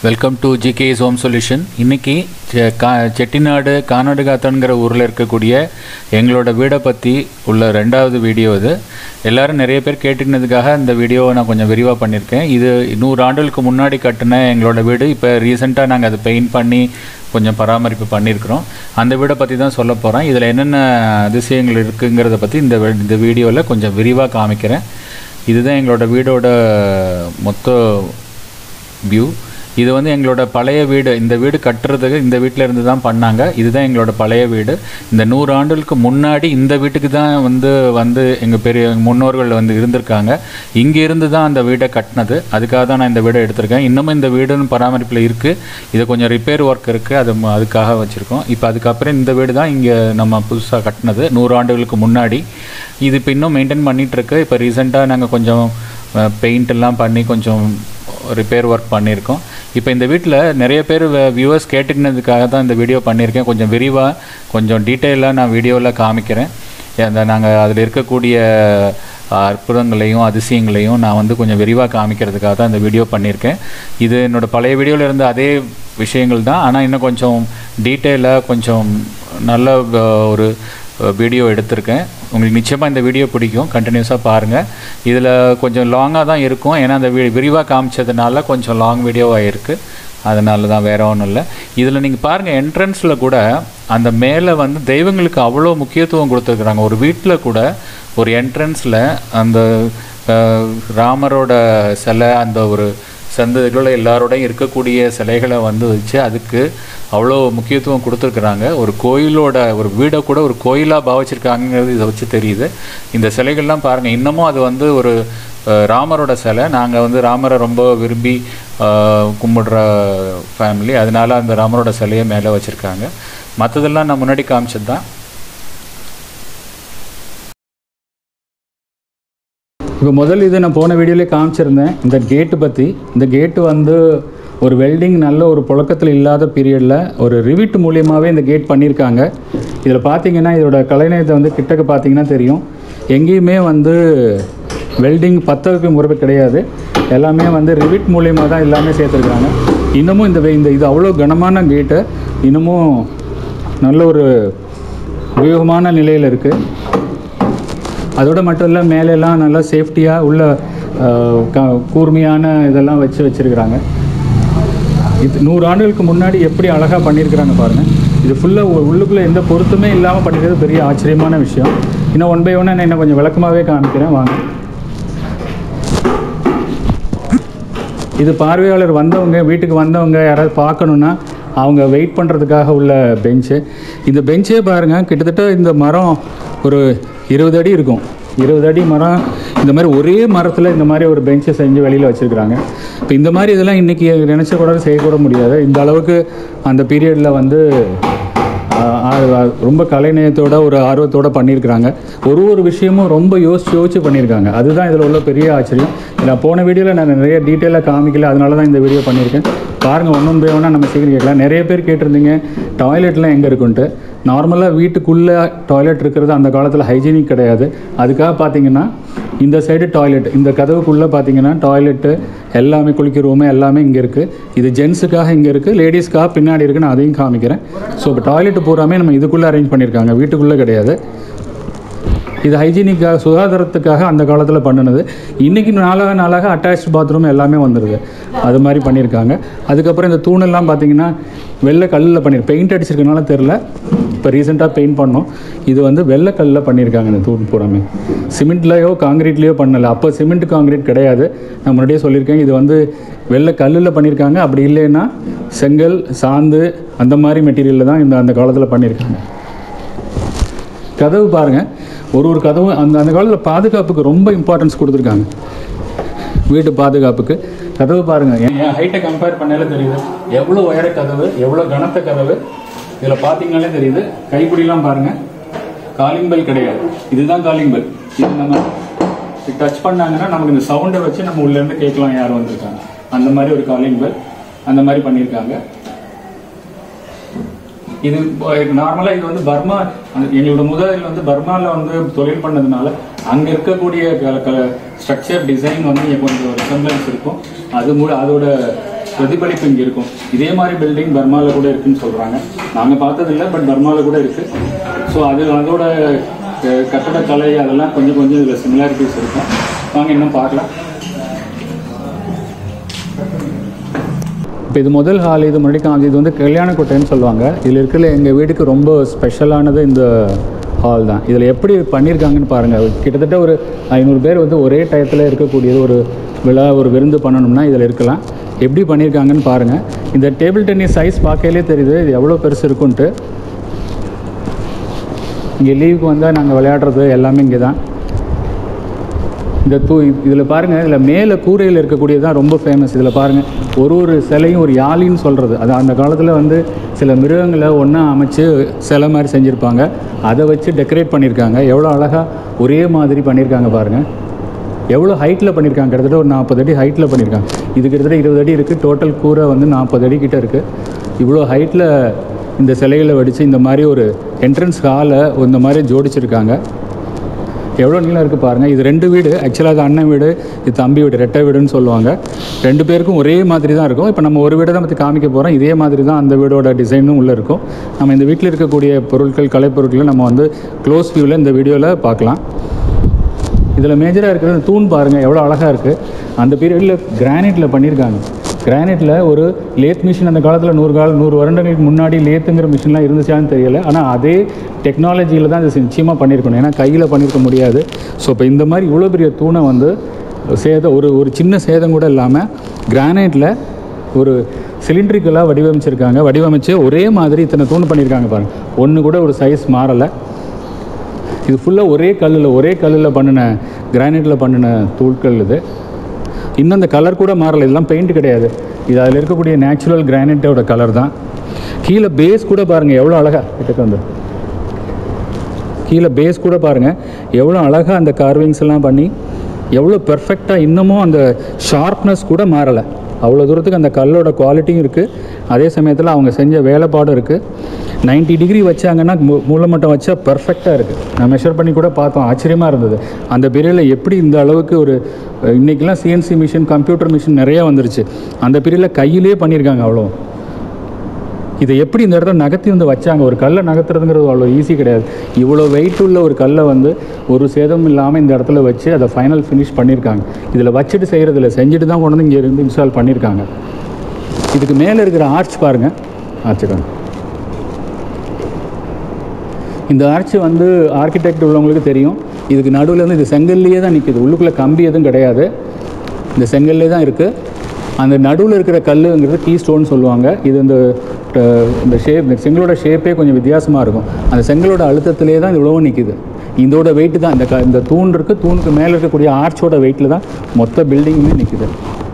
Welcome to GK's home solution இன்னைக்கு செ- கா செட்டிநாடு கானாடுகாத்தன்கிற ஊரில் இருக்கக்கூடிய எங்களோட வீடை பற்றி உள்ள ரெண்டாவது வீடியோ இது எல்லாரும் நிறைய பேர் கேட்டுக்கினதுக்காக இந்த வீடியோவை நான் கொஞ்சம் விரிவாக பண்ணியிருக்கேன் இது நூறு ஆண்டுகளுக்கு முன்னாடி கட்டின எங்களோட வீடு இப்போ ரீசெண்டாக நாங்கள் அதை பெயிண்ட் பண்ணி கொஞ்சம் பராமரிப்பு பண்ணியிருக்கிறோம் அந்த வீடை பற்றி தான் சொல்ல போகிறேன் இதில் என்னென்ன அதிசயங்கள் இருக்குங்கிறத பற்றி இந்த வி- இந்த வீடியோவில் கொஞ்சம் விரிவாக காமிக்கிறேன் இதுதான் எங்களோட வீடோட மொத்த வியூ இது வந்து எங்களோட பழைய வீடு இந்த வீடு கட்டுறதுக்கு இந்த வீட்டில் இருந்து தான் பண்ணாங்க இதுதான் எங்களோட பழைய வீடு இந்த நூறு ஆண்டுகளுக்கு முன்னாடி இந்த வீட்டுக்கு தான் வந்து வந்து எங்கள் பெரிய முன்னோர்கள் வந்து இருந்திருக்காங்க இங்கே இருந்து தான் அந்த வீடை கட்டினது அதுக்காக தான் நான் இந்த வீடை எடுத்திருக்கேன் இன்னமும் இந்த வீடுன்னு பராமரிப்பில் இருக்குது இது கொஞ்சம் ரிப்பேர் ஒர்க் இருக்குது அது ம- அதுக்காக வச்சுருக்கோம் இப்போ அதுக்கப்புறம் இந்த வீடு தான் இங்கே நம்ம புதுசாக கட்டினது நூறு ஆண்டுகளுக்கு முன்னாடி இது இப்போ இன்னும் மெயின்டைன் பண்ணிகிட்ருக்கு இப்போ ரீசெண்டாக நாங்கள் கொஞ்சம் பெயிண்ட் எல்லாம் பண்ணி கொஞ்சம் ரிப்பேர் ஒர்க் பண்ணியிருக்கோம் இப்போ இந்த வீட்டில் நிறைய பேர் வியூவர்ஸ் கேட்டுக்கினதுக்காக தான் இந்த வீடியோ பண்ணியிருக்கேன் கொஞ்சம் விரிவாக கொஞ்சம் டீட்டெயிலாக நான் வீடியோவில் காமிக்கிறேன் அந்த நாங்கள் அதில் இருக்கக்கூடிய அற்புதங்களையும் அதிசயங்களையும் நான் வந்து கொஞ்சம் விரிவாக காமிக்கிறதுக்காக தான் இந்த வீடியோ பண்ணியிருக்கேன் இது என்னோட பழைய வீடியோவில் இருந்த அதே விஷயங்கள் தான் ஆனால் இன்னும் கொஞ்சம் டீட்டெயிலாக கொஞ்சம் நல்ல அஹ், ஒரு வீடியோ எடுத்திருக்கேன் உங்களுக்கு நிச்சயமாக இந்த வீடியோ பிடிக்கும் கண்டினியூஸாக பாருங்கள் இதில் கொஞ்சம் லாங்காக தான் இருக்கும் ஏன்னா அந்த வி விரிவாக காமிச்சதுனால கொஞ்சம் லாங் வீடியோவாக இருக்குது அதனால தான் வேற ஒன்றும் இல்லை இதில் நீங்கள் பாருங்கள் என்ட்ரன்ஸில் கூட அந்த மேலே வந்து தெய்வங்களுக்கு அவ்வளோ முக்கியத்துவம் கொடுத்துருக்குறாங்க ஒரு வீட்டில் கூட ஒரு என்ட்ரன்ஸில் அந்த அஹ், ராமரோட சிலை அந்த ஒரு சந்ததிகளில் எல்லாரோடையும் இருக்கக்கூடிய சிலைகளை வந்து வச்சு அதுக்கு அவ்வளோ முக்கியத்துவம் கொடுத்துருக்குறாங்க ஒரு கோயிலோட ஒரு வீடை கூட ஒரு கோயிலாக பாவிச்சிருக்காங்கிறது இதை வச்சு தெரியுது இந்த சிலைகள்லாம் பாருங்கள் இன்னமும் அது வந்து ஒரு அஹ், ராமரோட சிலை நாங்கள் வந்து ராமரை ரொம்ப விரும்பி அஹ், கும்பிடுற ஃபேமிலி அதனால அந்த ராமரோட சிலையை மேலே வச்சுருக்காங்க மற்றதெல்லாம் நான் முன்னாடி காமிச்சது தான் இப்போ முதல் இது நான் போன வீடியோலேயே காமிச்சிருந்தேன் இந்த கேட்டு பற்றி இந்த கேட்டு வந்து ஒரு வெல்டிங் நல்ல ஒரு புழக்கத்தில் இல்லாத பீரியடில் ஒரு ரிவிட் மூலியமாகவே இந்த கேட் பண்ணியிருக்காங்க இதில் பார்த்தீங்கன்னா இதோட கலைநயத்தை வந்து கிட்டக்க பார்த்தீங்கன்னா தெரியும் எங்கேயுமே வந்து வெல்டிங் பற்ற வைக்கும் முறை கிடையாது எல்லாமே வந்து ரிவிட் மூலியமாக தான் எல்லாமே சேர்த்துருக்காங்க இன்னமும் இந்த வே- இந்த இது அவ்வளோ கனமான கேட்டு இன்னமும் நல்ல ஒரு உபயோகமான நிலையில் இருக்குது அதோட மட்டும் இல்லை மேலெல்லாம் நல்லா சேஃப்டியாக உள்ள அஹ், க- கூர்மையான இதெல்லாம் வச்சு வச்சுருக்குறாங்க இது நூறு ஆண்டுகளுக்கு முன்னாடி எப்படி அழகாக பண்ணியிருக்கிறாங்க பாருங்கள் இது ஃபுல்லாக உள்ளுக்குள்ளே எந்த பொருத்தமே இல்லாமல் பண்ணிக்கிறது பெரிய ஆச்சரியமான விஷயம் இன்னும் ஒன் பை ஒன்று நான் இன்னும் கொஞ்சம் விளக்கமாகவே காமிக்கிறேன் வாங்க இது பார்வையாளர் வந்தவங்க வீட்டுக்கு வந்தவங்க யாராவது பார்க்கணுன்னா அவங்க வெயிட் பண்ணுறதுக்காக உள்ள பெஞ்சு இந்த பெஞ்சே பாருங்கள் கிட்டத்தட்ட இந்த மரம் ஒரு இருபது அடி இருக்கும் இருபது அடி மரம் இந்த மாதிரி ஒரே மரத்தில் இந்த மாதிரி ஒரு பெஞ்சை செஞ்சு வெளியில் வச்சுருக்குறாங்க இப்போ இந்த மாதிரி இதெல்லாம் இன்றைக்கி நினச்ச கூட செய்யக்கூட முடியாது இந்த அளவுக்கு அந்த பீரியடில் வந்து ஆஹ் ஆஹ் ரொம்ப கலைநயத்தோட ஒரு ஆர்வத்தோட பண்ணியிருக்கிறாங்க ஒரு ஒரு விஷயமும் ரொம்ப யோசிச்சு யோசிச்சு பண்ணியிருக்காங்க அதுதான் இதில் உள்ள பெரிய ஆச்சரியம் நான் போன வீடியோவில் நான் நிறைய டீட்டெயிலாக காமிக்கல அதனால தான் இந்த வீடியோ பண்ணியிருக்கேன் பாருங்கள் ஒன்றும் போய் வேணால் நம்ம சீக்கிரம் கேட்கலாம் நிறைய பேர் கேட்டிருந்தீங்க டாய்லெட்லாம் எங்கே இருக்குன்ட்டு நார்மலாக வீட்டுக்குள்ளே டாய்லெட் இருக்கிறது அந்த காலத்தில் ஹைஜீனிக் கிடையாது அதுக்காக பார்த்தீங்கன்னா இந்த சைடு டாய்லெட் இந்த கதவுக்குள்ளே பார்த்தீங்கன்னா டாய்லெட்டு எல்லாமே குளிக்கிற ரூமு எல்லாமே இங்கே இருக்குது இது ஜென்ஸுக்காக இங்கே இருக்குது லேடிஸ்க்காக பின்னாடி இருக்குது நான் அதையும் காமிக்கிறேன் ஸோ இப்போ டாய்லெட் பூராமே நம்ம இதுக்குள்ளே அரேஞ்ச் பண்ணியிருக்காங்க வீட்டுக்குள்ளே கிடையாது இது ஹைஜீனிக்காக சுகாதாரத்துக்காக அந்த காலத்தில் பண்ணினது இன்றைக்கி நாளாக நாளாக அட்டாச் பாத்ரூம் எல்லாமே வந்துடுது அது மாதிரி பண்ணியிருக்காங்க அதுக்கப்புறம் இந்த தூணெல்லாம் பார்த்தீங்கன்னா வெள்ளை கல்லில் பண்ணி பெயிண்ட் அடிச்சிருக்கனால தெரில இப்போ ரீசெண்டாக பெயிண்ட் பண்ணோம் இது வந்து வெள்ளை கல்லில் பண்ணியிருக்காங்க இந்த தூண் பூராமே சிமெண்ட்லேயோ காங்கிரீட்லேயோ பண்ணலை அப்போ சிமெண்ட் காங்கிரீட் கிடையாது நான் முன்னாடியே சொல்லியிருக்கேன் இது வந்து வெள்ளை கல்லில் பண்ணியிருக்காங்க அப்படி இல்லைன்னா செங்கல் சாந்து அந்த மாதிரி மெட்டீரியலில் தான் இந்த அந்த காலத்தில் பண்ணியிருக்காங்க கதவு பாருங்க ஒரு ஒரு கதவு அந்த அந்த காலத்தில் பாதுகாப்புக்கு ரொம்ப இம்பார்ட்டன்ஸ் கொடுத்துருக்காங்க வீட்டு பாதுகாப்புக்கு கதவு பாருங்க என் ஹைட்டை கம்பேர் பண்ணாலே தெரியுது எவ்வளோ உயர கதவு எவ்வளோ கனத்த கதவு இதில் பார்த்தீங்கனாலே தெரியுது கைப்பிடிலாம் பாருங்க காலிங் பெல் கிடையாது இதுதான் காலிங் பெல் இது நம்ம டச் பண்ணாங்கன்னா நமக்கு இந்த சவுண்டை வச்சு நம்ம உள்ள இருந்து கேட்கலாம் யார் வந்திருக்காங்க அந்த மாதிரி ஒரு காலிங் பெல் அந்த மாதிரி பண்ணியிருக்காங்க இது நார்மலாக இது வந்து பர்மா அந்த எங்களோட முதலில் வந்து பர்மாவில் வந்து தொழில் பண்ணதுனால அங்கே இருக்கக்கூடிய ஸ்ட்ரக்சர் டிசைன் வந்து இங்க கொஞ்சம் ரிசம்பிளன்ஸ் இருக்கும் அது மூல அதோட பிரதிபலிப்பு இங்கே இருக்கும் இதே மாதிரி பில்டிங் பர்மாவில் கூட இருக்குன்னு சொல்கிறாங்க நாங்கள் பார்த்ததில்ல பட் பர்மாவில் கூட இருக்குது ஸோ அது அதோட அஹ், கட்டடக்கலை அதெல்லாம் கொஞ்சம் கொஞ்சம் இதில் சிமிலாரிட்டிஸ் இருக்கும் வாங்க இன்னும் பார்க்கலாம் இப்போ இது முதல் ஹால் இது முன்னாடி காமிச்சது இது வந்து கல்யாண கோட்டைன்னு சொல்லுவாங்க இதில் இருக்கிற எங்கள் வீட்டுக்கு ரொம்ப ஸ்பெஷலானது இந்த ஹால் தான் இதில் எப்படி பண்ணியிருக்காங்கன்னு பாருங்கள் கிட்டத்தட்ட ஒரு ஐநூறு பேர் வந்து ஒரே டயத்தில் இருக்கக்கூடியது ஒரு விழா ஒரு விருந்து பண்ணணும்னா இதில் இருக்கலாம் எப்படி பண்ணியிருக்காங்கன்னு பாருங்கள் இந்த டேபிள் டென்னிஸ் சைஸ் பார்க்கையிலே தெரியுது இது எவ்வளோ பெருசு இருக்குன்ட்டு இங்கே லீவுக்கு வந்தால் நாங்கள் விளையாடுறது எல்லாமே இங்கே தான் இந்த தூ இதில் பாருங்கள் இதில் மேலே கூரையில் இருக்கக்கூடியது தான் ரொம்ப ஃபேமஸ் இதில் பாருங்கள் ஒரு ஒரு சிலையும் ஒரு யாழின்னு சொல்கிறது அது அந்த காலத்தில் வந்து சில மிருகங்களை ஒன்றா அமைச்சு சிலை மாதிரி செஞ்சுருப்பாங்க அதை வச்சு டெக்கரேட் பண்ணியிருக்காங்க எவ்வளோ அழகாக ஒரே மாதிரி பண்ணியிருக்காங்க பாருங்கள் எவ்வளோ ஹைட்டில் பண்ணியிருக்காங்க கிட்டத்தட்ட ஒரு நாற்பது அடி ஹைட்டில் பண்ணியிருக்காங்க இது கிட்டத்தட்ட இருபது அடி இருக்குது டோட்டல் கூரை வந்து நாற்பது அடி கிட்ட இருக்குது இவ்வளோ ஹைட்டில் இந்த சிலைகளை வடித்து இந்த மாதிரி ஒரு என்ட்ரன்ஸ் ஹாலை இந்த மாதிரி ஜோடிச்சிருக்காங்க எவ்வளோ நீளம் இருக்குது பாருங்கள் இது ரெண்டு வீடு ஆக்சுவலாக அது அண்ணன் வீடு இது தம்பி வீடு ரெட்டை வீடுன்னு சொல்லுவாங்க ரெண்டு பேருக்கும் ஒரே மாதிரி தான் இருக்கும் இப்போ நம்ம ஒரு வீடை தான் பற்றி காமிக்க போகிறோம் இதே மாதிரி தான் அந்த வீடோட டிசைனும் உள்ளே இருக்கும் நம்ம இந்த வீட்டில் இருக்கக்கூடிய பொருட்கள் கலைப்பொருட்களை நம்ம வந்து க்ளோஸ் வியூவில் இந்த வீடியோவில் பார்க்கலாம் இதில் மேஜராக இருக்கிற தூண் பாருங்கள் எவ்வளோ அழகாக இருக்குது அந்த பீரியடில் கிரானைட்டில் பண்ணியிருக்காங்க கிரானைட்டில் ஒரு லேத் மிஷின் அந்த காலத்தில் நூறு கால நூறு வருடங்களுக்கு முன்னாடி லேத்துங்கிற மிஷின்லாம் இருந்துச்சான்னு தெரியல ஆனால் அதே டெக்னாலஜியில் தான் இது நிச்சயமாக பண்ணியிருக்கணும் ஏன்னா கையில் பண்ணியிருக்க முடியாது ஸோ இப்போ இந்த மாதிரி இவ்வளோ பெரிய தூணை வந்து சேதம் ஒரு ஒரு சின்ன சேதம் கூட இல்லாமல் கிரானைட்டில் ஒரு சிலிண்ட்ரிக்கலாக வடிவமைச்சிருக்காங்க வடிவமைச்சு ஒரே மாதிரி இத்தனை தூண் பண்ணியிருக்காங்க பாருங்கள் ஒன்று கூட ஒரு சைஸ் மாறலை இது ஃபுல்லாக ஒரே கல்லில் ஒரே கல்லில் பண்ணின கிரானைட்டில் பண்ணின தூள்கள் இது இன்னும் இந்த கலர் கூட மாறலை இதெல்லாம் பெயிண்ட் கிடையாது இது அதில் இருக்கக்கூடிய நேச்சுரல் கிரானைட்டோட கலர் தான் கீழே பேஸ் கூட பாருங்கள் எவ்வளோ அழகாக கிட்டக்க வந்து கீழே பேஸ் கூட பாருங்கள் எவ்வளோ அழகாக அந்த கார்விங்ஸ் எல்லாம் பண்ணி எவ்வளோ பெர்ஃபெக்டாக இன்னமும் அந்த ஷார்ப்னஸ் கூட மாறலை அவ்வளோ தூரத்துக்கு அந்த கல்லோட குவாலிட்டியும் இருக்குது அதே சமயத்தில் அவங்க செஞ்ச வேலைப்பாடும் இருக்குது 90 டிகிரி வச்சாங்கன்னா மூ மூலமட்டம் வச்சா பர்ஃபெக்டாக இருக்குது நான் மெஷர் பண்ணி கூட பார்த்தோம் ஆச்சரியமாக இருந்தது அந்த பீரியடில் எப்படி இந்த அளவுக்கு ஒரு இன்றைக்கெலாம் சிஎன்சி மிஷின் கம்ப்யூட்டர் மிஷின் நிறைய வந்துருச்சு அந்த பீரியடில் கையிலே பண்ணியிருக்காங்க அவ்வளோ இதை எப்படி இந்த இடத்துல நகர்த்தி வந்து வச்சாங்க ஒரு கல்லை நகர்த்துறதுங்கிறது அவ்வளோ ஈஸி கிடையாது இவ்வளோ வெயிட் உள்ள ஒரு கல்லை வந்து ஒரு சேதம் இல்லாமல் இந்த இடத்துல வச்சு அதை ஃபைனல் ஃபினிஷ் பண்ணியிருக்காங்க இதில் வச்சுட்டு செய்கிறதில்ல செஞ்சுட்டு தான் கொண்டு வந்து இங்கே இருந்து இன்ஸ்டால் பண்ணியிருக்காங்க இதுக்கு மேலே இருக்கிற ஆர்ச் பாருங்கள் ஆர்ச்சுக்காங்க இந்த ஆர்ச் வந்து ஆர்கிடெக்ட் உள்ளவங்களுக்கு தெரியும் இதுக்கு நடுவில் வந்து இது செங்கல்லையே தான் நிற்குது உள்ளுக்குள்ளே கம்பி எதுவும் கிடையாது இந்த செங்கல்லே தான் இருக்குது அந்த நடுவில் இருக்கிற கல்லுங்கிறது கீ ஸ்டோன் சொல்லுவாங்க இது இந்த அஹ், இந்த ஷேப் இந்த செங்கலோட ஷேப்பே கொஞ்சம் வித்தியாசமாக இருக்கும் அந்த செங்கலோட அழுத்தத்திலே தான் இது இவ்வளவும் நிற்குது இதோட வெயிட் தான் இந்த க இந்த தூண் இருக்குது தூணுக்கு மேலே இருக்கக்கூடிய ஆர்ச்சோட வெயிட்டில் தான் மொத்த பில்டிங்குமே நிற்குது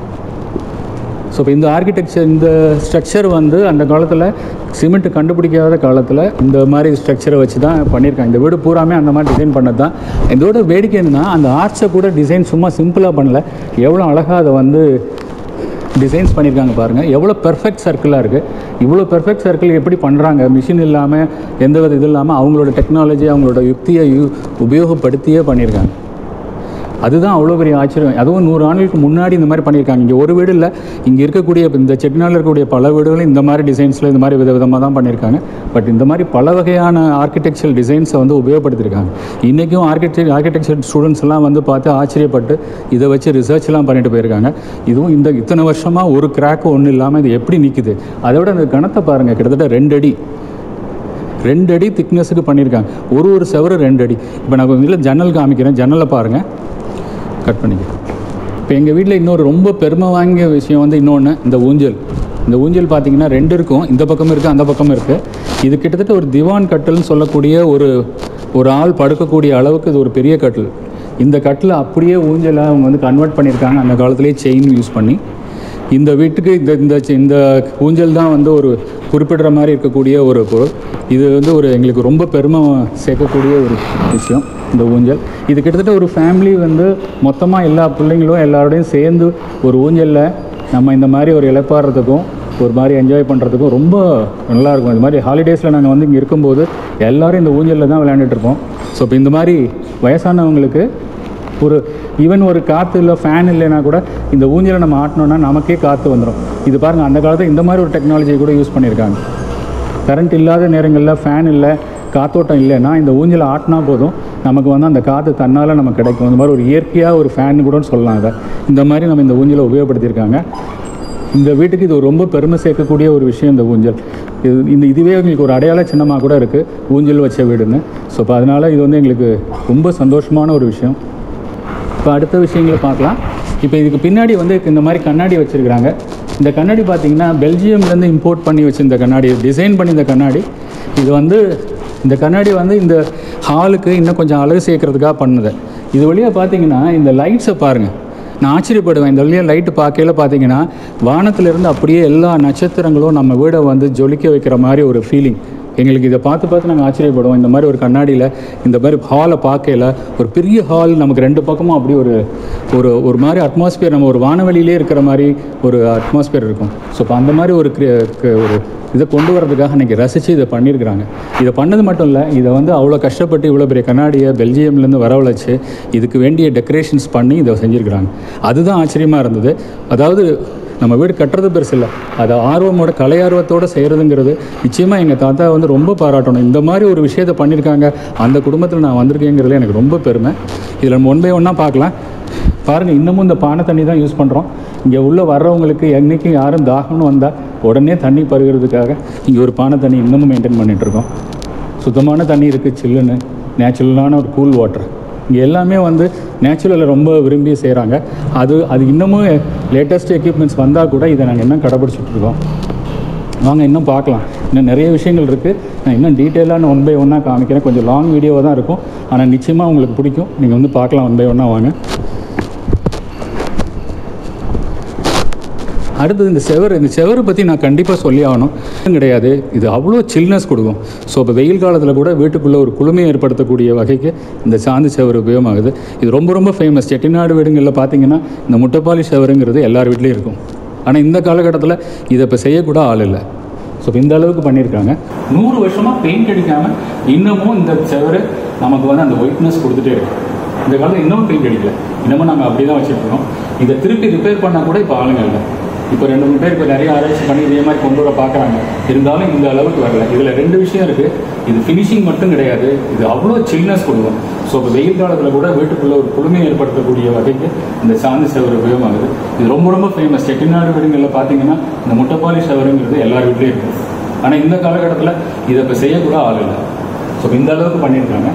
ஸோ இப்போ இந்த ஆர்கிடெக்சர் இந்த ஸ்ட்ரக்சர் வந்து அந்த காலத்தில் சிமெண்ட் கண்டுபிடிக்காத காலத்தில் இந்த மாதிரி ஸ்ட்ரக்சரை வச்சு தான் பண்ணியிருக்காங்க இந்த வீடு பூராமே அந்த மாதிரி டிசைன் பண்ணது தான் இதோட வேடிக்கை என்னன்னா அந்த ஆர்ச்சை கூட டிசைன் சும்மா சிம்பிளாக பண்ணல எவ்வளோ அழகாக அதை வந்து டிசைன்ஸ் பண்ணியிருக்காங்க பாருங்கள் எவ்வளோ பெர்ஃபெக்ட் சர்க்கிளாக இருக்குது இவ்வளோ பெர்ஃபெக்ட் சர்க்கிள் எப்படி பண்ணுறாங்க மிஷின் இல்லாமல் எந்த வித இது இல்லாமல் அவங்களோட டெக்னாலஜி அவங்களோட யுக்தியை யூ உபயோகப்படுத்தியே பண்ணியிருக்காங்க அதுதான் அவ்வளோ பெரிய ஆச்சரியம் அதுவும் நூறு ஆண்டுகளுக்கு முன்னாடி இந்த மாதிரி பண்ணியிருக்காங்க இங்கே ஒரு வீடு இல்லை இங்கே இருக்கக்கூடிய இப்ப இந்த செட்டிநாளில் இருக்கக்கூடிய பல வீடுகளும் இந்த மாதிரி டிசைன்ஸில் இந்த மாதிரி வித விதமாக தான் பண்ணியிருக்காங்க பட் இந்த மாதிரி பல வகையான ஆர்கிடெக்சரல் டிசைன்ஸை வந்து உபயோகப்படுத்தியிருக்காங்க இன்றைக்கும் ஆர்கிடெக்ட் ஆர்கிடெக்சர் ஸ்டூடெண்ட்ஸ் எல்லாம் வந்து பார்த்து ஆச்சரியப்பட்டு இதை வச்சு ரிசர்ச்லாம் பண்ணிட்டு போயிருக்காங்க இதுவும் இந்த இத்தனை வருஷமாக ஒரு கிராக் ஒன்றும் இல்லாமல் இது எப்படி நிற்குது அதை விட அந்த கணத்தை பாருங்கள் கிட்டத்தட்ட ரெண்டு அடி ரெண்டு அடி திக்னஸுக்கு பண்ணியிருக்காங்க ஒரு ஒரு செவரு ரெண்டு அடி இப்போ நான் இதில் ஜன்னல் காமிக்கிறேன் ஜன்னலை பாருங்கள் கட் பண்ணிக்க இப்போ எங்கள் வீட்டில் இன்னொரு ரொம்ப பெருமை வாங்கிய விஷயம் வந்து இன்னொன்று இந்த ஊஞ்சல் இந்த ஊஞ்சல் பார்த்தீங்கன்னா ரெண்டு இருக்கும் இந்த பக்கமும் இருக்குது அந்த பக்கமும் இருக்குது இது கிட்டத்தட்ட ஒரு திவான் கட்டில்னு சொல்லக்கூடிய ஒரு ஒரு ஆள் படுக்கக்கூடிய அளவுக்கு இது ஒரு பெரிய கட்டில் இந்த கட்டில் அப்படியே ஊஞ்சலை அவங்க வந்து கன்வெர்ட் பண்ணியிருக்காங்க அந்த காலத்துலேயே செயின் யூஸ் பண்ணி இந்த வீட்டுக்கு இந்த இந்த சி- இந்த ஊஞ்சல் தான் வந்து ஒரு குறிப்பிடுற மாதிரி இருக்கக்கூடிய ஒரு பொருள் இது வந்து ஒரு எங்களுக்கு ரொம்ப பெருமை சேர்க்கக்கூடிய ஒரு விஷயம் இந்த ஊஞ்சல் இது கிட்டத்தட்ட ஒரு ஃபேமிலி வந்து மொத்தமாக எல்லா பிள்ளைங்களும் எல்லாரோடையும் சேர்ந்து ஒரு ஊஞ்சலில் நம்ம இந்த மாதிரி ஒரு இளைப்பாடுறதுக்கும் ஒரு மாதிரி என்ஜாய் பண்ணுறதுக்கும் ரொம்ப நல்லா இருக்கும் இந்த மாதிரி ஹாலிடேஸில் நாங்கள் வந்து இங்கே இருக்கும்போது எல்லாரும் இந்த ஊஞ்சலில் தான் விளையாண்டுட்டு இருப்போம் ஸோ இப்போ இந்த மாதிரி வயசானவங்களுக்கு ஒரு ஈவன் ஒரு காற்று இல்லை ஃபேன் இல்லைன்னா கூட இந்த ஊஞ்சலை நம்ம ஆட்டினோன்னா நமக்கே காற்று வந்துடும் இது பாருங்கள் அந்த காலத்தில் இந்த மாதிரி ஒரு டெக்னாலஜியை கூட யூஸ் பண்ணியிருக்காங்க கரண்ட் இல்லாத நேரங்களில் ஃபேன் இல்லை காத்தோட்டம் இல்லைன்னா இந்த ஊஞ்சலை ஆட்டினா போதும் நமக்கு வந்து அந்த காற்று தன்னால் நமக்கு கிடைக்கும் இந்த மாதிரி ஒரு இயற்கையாக ஒரு ஃபேன் கூட சொல்லலாம் அதை இந்த மாதிரி நம்ம இந்த ஊஞ்சலை உபயோகப்படுத்தியிருக்காங்க இந்த வீட்டுக்கு இது ஒரு ரொம்ப பெருமை சேர்க்கக்கூடிய ஒரு விஷயம் இந்த ஊஞ்சல் இது இந்த இதுவே எங்களுக்கு ஒரு அடையாள சின்னமாக கூட இருக்குது ஊஞ்சல் வச்ச வீடுன்னு ஸோ இப்போ அதனால் இது வந்து எங்களுக்கு ரொம்ப சந்தோஷமான ஒரு விஷயம் இப்போ அடுத்த விஷயங்களை பார்க்கலாம் இப்போ இதுக்கு பின்னாடி வந்து இந்த மாதிரி கண்ணாடி வச்சுருக்கிறாங்க இந்த கண்ணாடி பார்த்தீங்கன்னா பெல்ஜியம்லேருந்து இம்போர்ட் பண்ணி வச்சிருந்த கண்ணாடி டிசைன் பண்ணி இந்த கண்ணாடி இது வந்து இந்த கண்ணாடி வந்து இந்த ஹாலுக்கு இன்னும் கொஞ்சம் அழகு சேர்க்கறதுக்காக பண்ணுது இது வழியாக பார்த்தீங்கன்னா இந்த லைட்ஸை பாருங்கள் நான் ஆச்சரியப்படுவேன் இந்த வழியாக லைட்டு பார்க்கையில பார்த்தீங்கன்னா வானத்திலிருந்து அப்படியே எல்லா நட்சத்திரங்களும் நம்ம வீடை வந்து ஜொலிக்க வைக்கிற மாதிரி ஒரு ஃபீலிங் எங்களுக்கு இதை பார்த்து பார்த்து நாங்கள் ஆச்சரியப்படுவோம் இந்த மாதிரி ஒரு கண்ணாடியில் இந்த மாதிரி ஹாலை பார்க்கையில ஒரு பெரிய ஹால் நமக்கு ரெண்டு பக்கமும் அப்படி ஒரு ஒரு ஒரு மாதிரி அட்மாஸ்பியர் நம்ம ஒரு வானவெளியிலே இருக்கிற மாதிரி ஒரு அட்மாஸ்பியர் இருக்கும் ஸோ இப்போ அந்த மாதிரி ஒரு crea- க- ஒரு இதை கொண்டு வரதுக்காக அன்றைக்கி ரசித்து இதை பண்ணியிருக்கிறாங்க இதை பண்ணது மட்டும் இல்லை இதை வந்து அவ்வளோ கஷ்டப்பட்டு இவ்வளோ பெரிய கண்ணாடியை பெல்ஜியம்லேருந்து வரவழைச்சு இதுக்கு வேண்டிய டெக்கரேஷன்ஸ் பண்ணி இதை செஞ்சுருக்கிறாங்க அதுதான் ஆச்சரியமாக இருந்தது அதாவது நம்ம வீடு கட்டுறது பெருசு இல்லை அதை ஆர்வமோட கலை ஆர்வத்தோடு செய்கிறதுங்கிறது நிச்சயமாக எங்கள் தாத்தா வந்து ரொம்ப பாராட்டணும் இந்த மாதிரி ஒரு விஷயத்தை பண்ணியிருக்காங்க அந்த குடும்பத்தில் நான் வந்திருக்கேங்கிறது எனக்கு ரொம்ப பெருமை இதில் நம்ம ஒன் பை ஒன்றா பார்க்கலாம் பாருங்கள் இன்னமும் இந்த பானை தண்ணி தான் யூஸ் பண்ணுறோம் இங்கே உள்ளே வர்றவங்களுக்கு என்றைக்கும் யாரும் தாகம்னு வந்தால் உடனே தண்ணி பருகிறதுக்காக இங்கே ஒரு பானை தண்ணி இன்னமும் மெயின்டைன் பண்ணிகிட்ருக்கோம் சுத்தமான தண்ணி இருக்குது சில்லுன்னு நேச்சுரலான ஒரு கூல் வாட்டர் இங்கே எல்லாமே வந்து நேச்சுரலில் ரொம்ப விரும்பி செய்கிறாங்க அது அது இன்னமும் லேட்டஸ்ட் எக்யூப்மெண்ட்ஸ் வந்தால் கூட இதை நாங்கள் இன்னும் கடைபிடிச்சிட்டு இருக்கோம் வாங்க இன்னும் பார்க்கலாம் இன்னும் நிறைய விஷயங்கள் இருக்குது நான் இன்னும் டீட்டெயிலாக நான் ஒன் பை ஒன்னாக காமிக்கிறேன் கொஞ்சம் லாங் வீடியோவாக தான் இருக்கும் ஆனால் நிச்சயமாக உங்களுக்கு பிடிக்கும் நீங்கள் வந்து பார்க்கலாம் ஒன் பை ஒன்னாக வாங்க அடுத்தது இந்த செவர் இந்த செவரை பற்றி நான் கண்டிப்பாக சொல்லி ஆகணும் இது கிடையாது இது அவ்வளோ சில்னஸ் கொடுக்கும் ஸோ இப்போ வெயில் காலத்தில் கூட வீட்டுக்குள்ளே ஒரு குளுமையை ஏற்படுத்தக்கூடிய வகைக்கு இந்த சாந்து செவர் உபயோகமாகுது இது ரொம்ப ரொம்ப ஃபேமஸ் செட்டிநாடு வீடுங்களில் பார்த்தீங்கன்னா இந்த முட்டைப்பாலி செவருங்கிறது எல்லார் வீட்லேயும் இருக்கும் ஆனால் இந்த காலகட்டத்தில் இதை இப்போ செய்யக்கூட ஆள் இல்லை ஸோ இப்போ இந்த அளவுக்கு பண்ணியிருக்காங்க நூறு வருஷமாக பெயிண்ட் அடிக்காமல் இன்னமும் இந்த செவரு நமக்கு வந்து அந்த ஒயிட்னஸ் கொடுத்துட்டே இருக்கு இந்த காலத்தில் இன்னும் பெயிண்ட் அடிக்கல இன்னமும் நாங்கள் அப்படி தான் வச்சுருக்கோம் இதை திருப்பி ரிப்பேர் பண்ணால் கூட இப்போ ஆளுங்க இல்லை இப்போ ரெண்டு மூணு பேர் இப்போ நிறைய ஆராய்ச்சி பண்ணி இதே மாதிரி கொண்டு வர பார்க்குறாங்க இருந்தாலும் இந்த அளவுக்கு வரல இதில் ரெண்டு விஷயம் இருக்குது இது ஃபினிஷிங் மட்டும் கிடையாது இது அவ்வளோ சில்னஸ் கொடுக்கும் ஸோ இப்போ வெயில் காலத்தில் கூட வீட்டுக்குள்ளே ஒரு குளுமையை ஏற்படுத்தக்கூடிய வகைக்கு இந்த சாந்து செவர் உபயோகமாகுது இது ரொம்ப ரொம்ப ஃபேமஸ் செட்டிநாடு வீடுகளில் பார்த்தீங்கன்னா இந்த முட்டைப்பாலி செவருங்கிறது எல்லார் வீட்லேயும் இருக்குது ஆனால் இந்த காலகட்டத்தில் இதை இப்போ செய்யக்கூட ஆள் இல்லை ஸோ இப்போ இந்த அளவுக்கு பண்ணியிருக்காங்க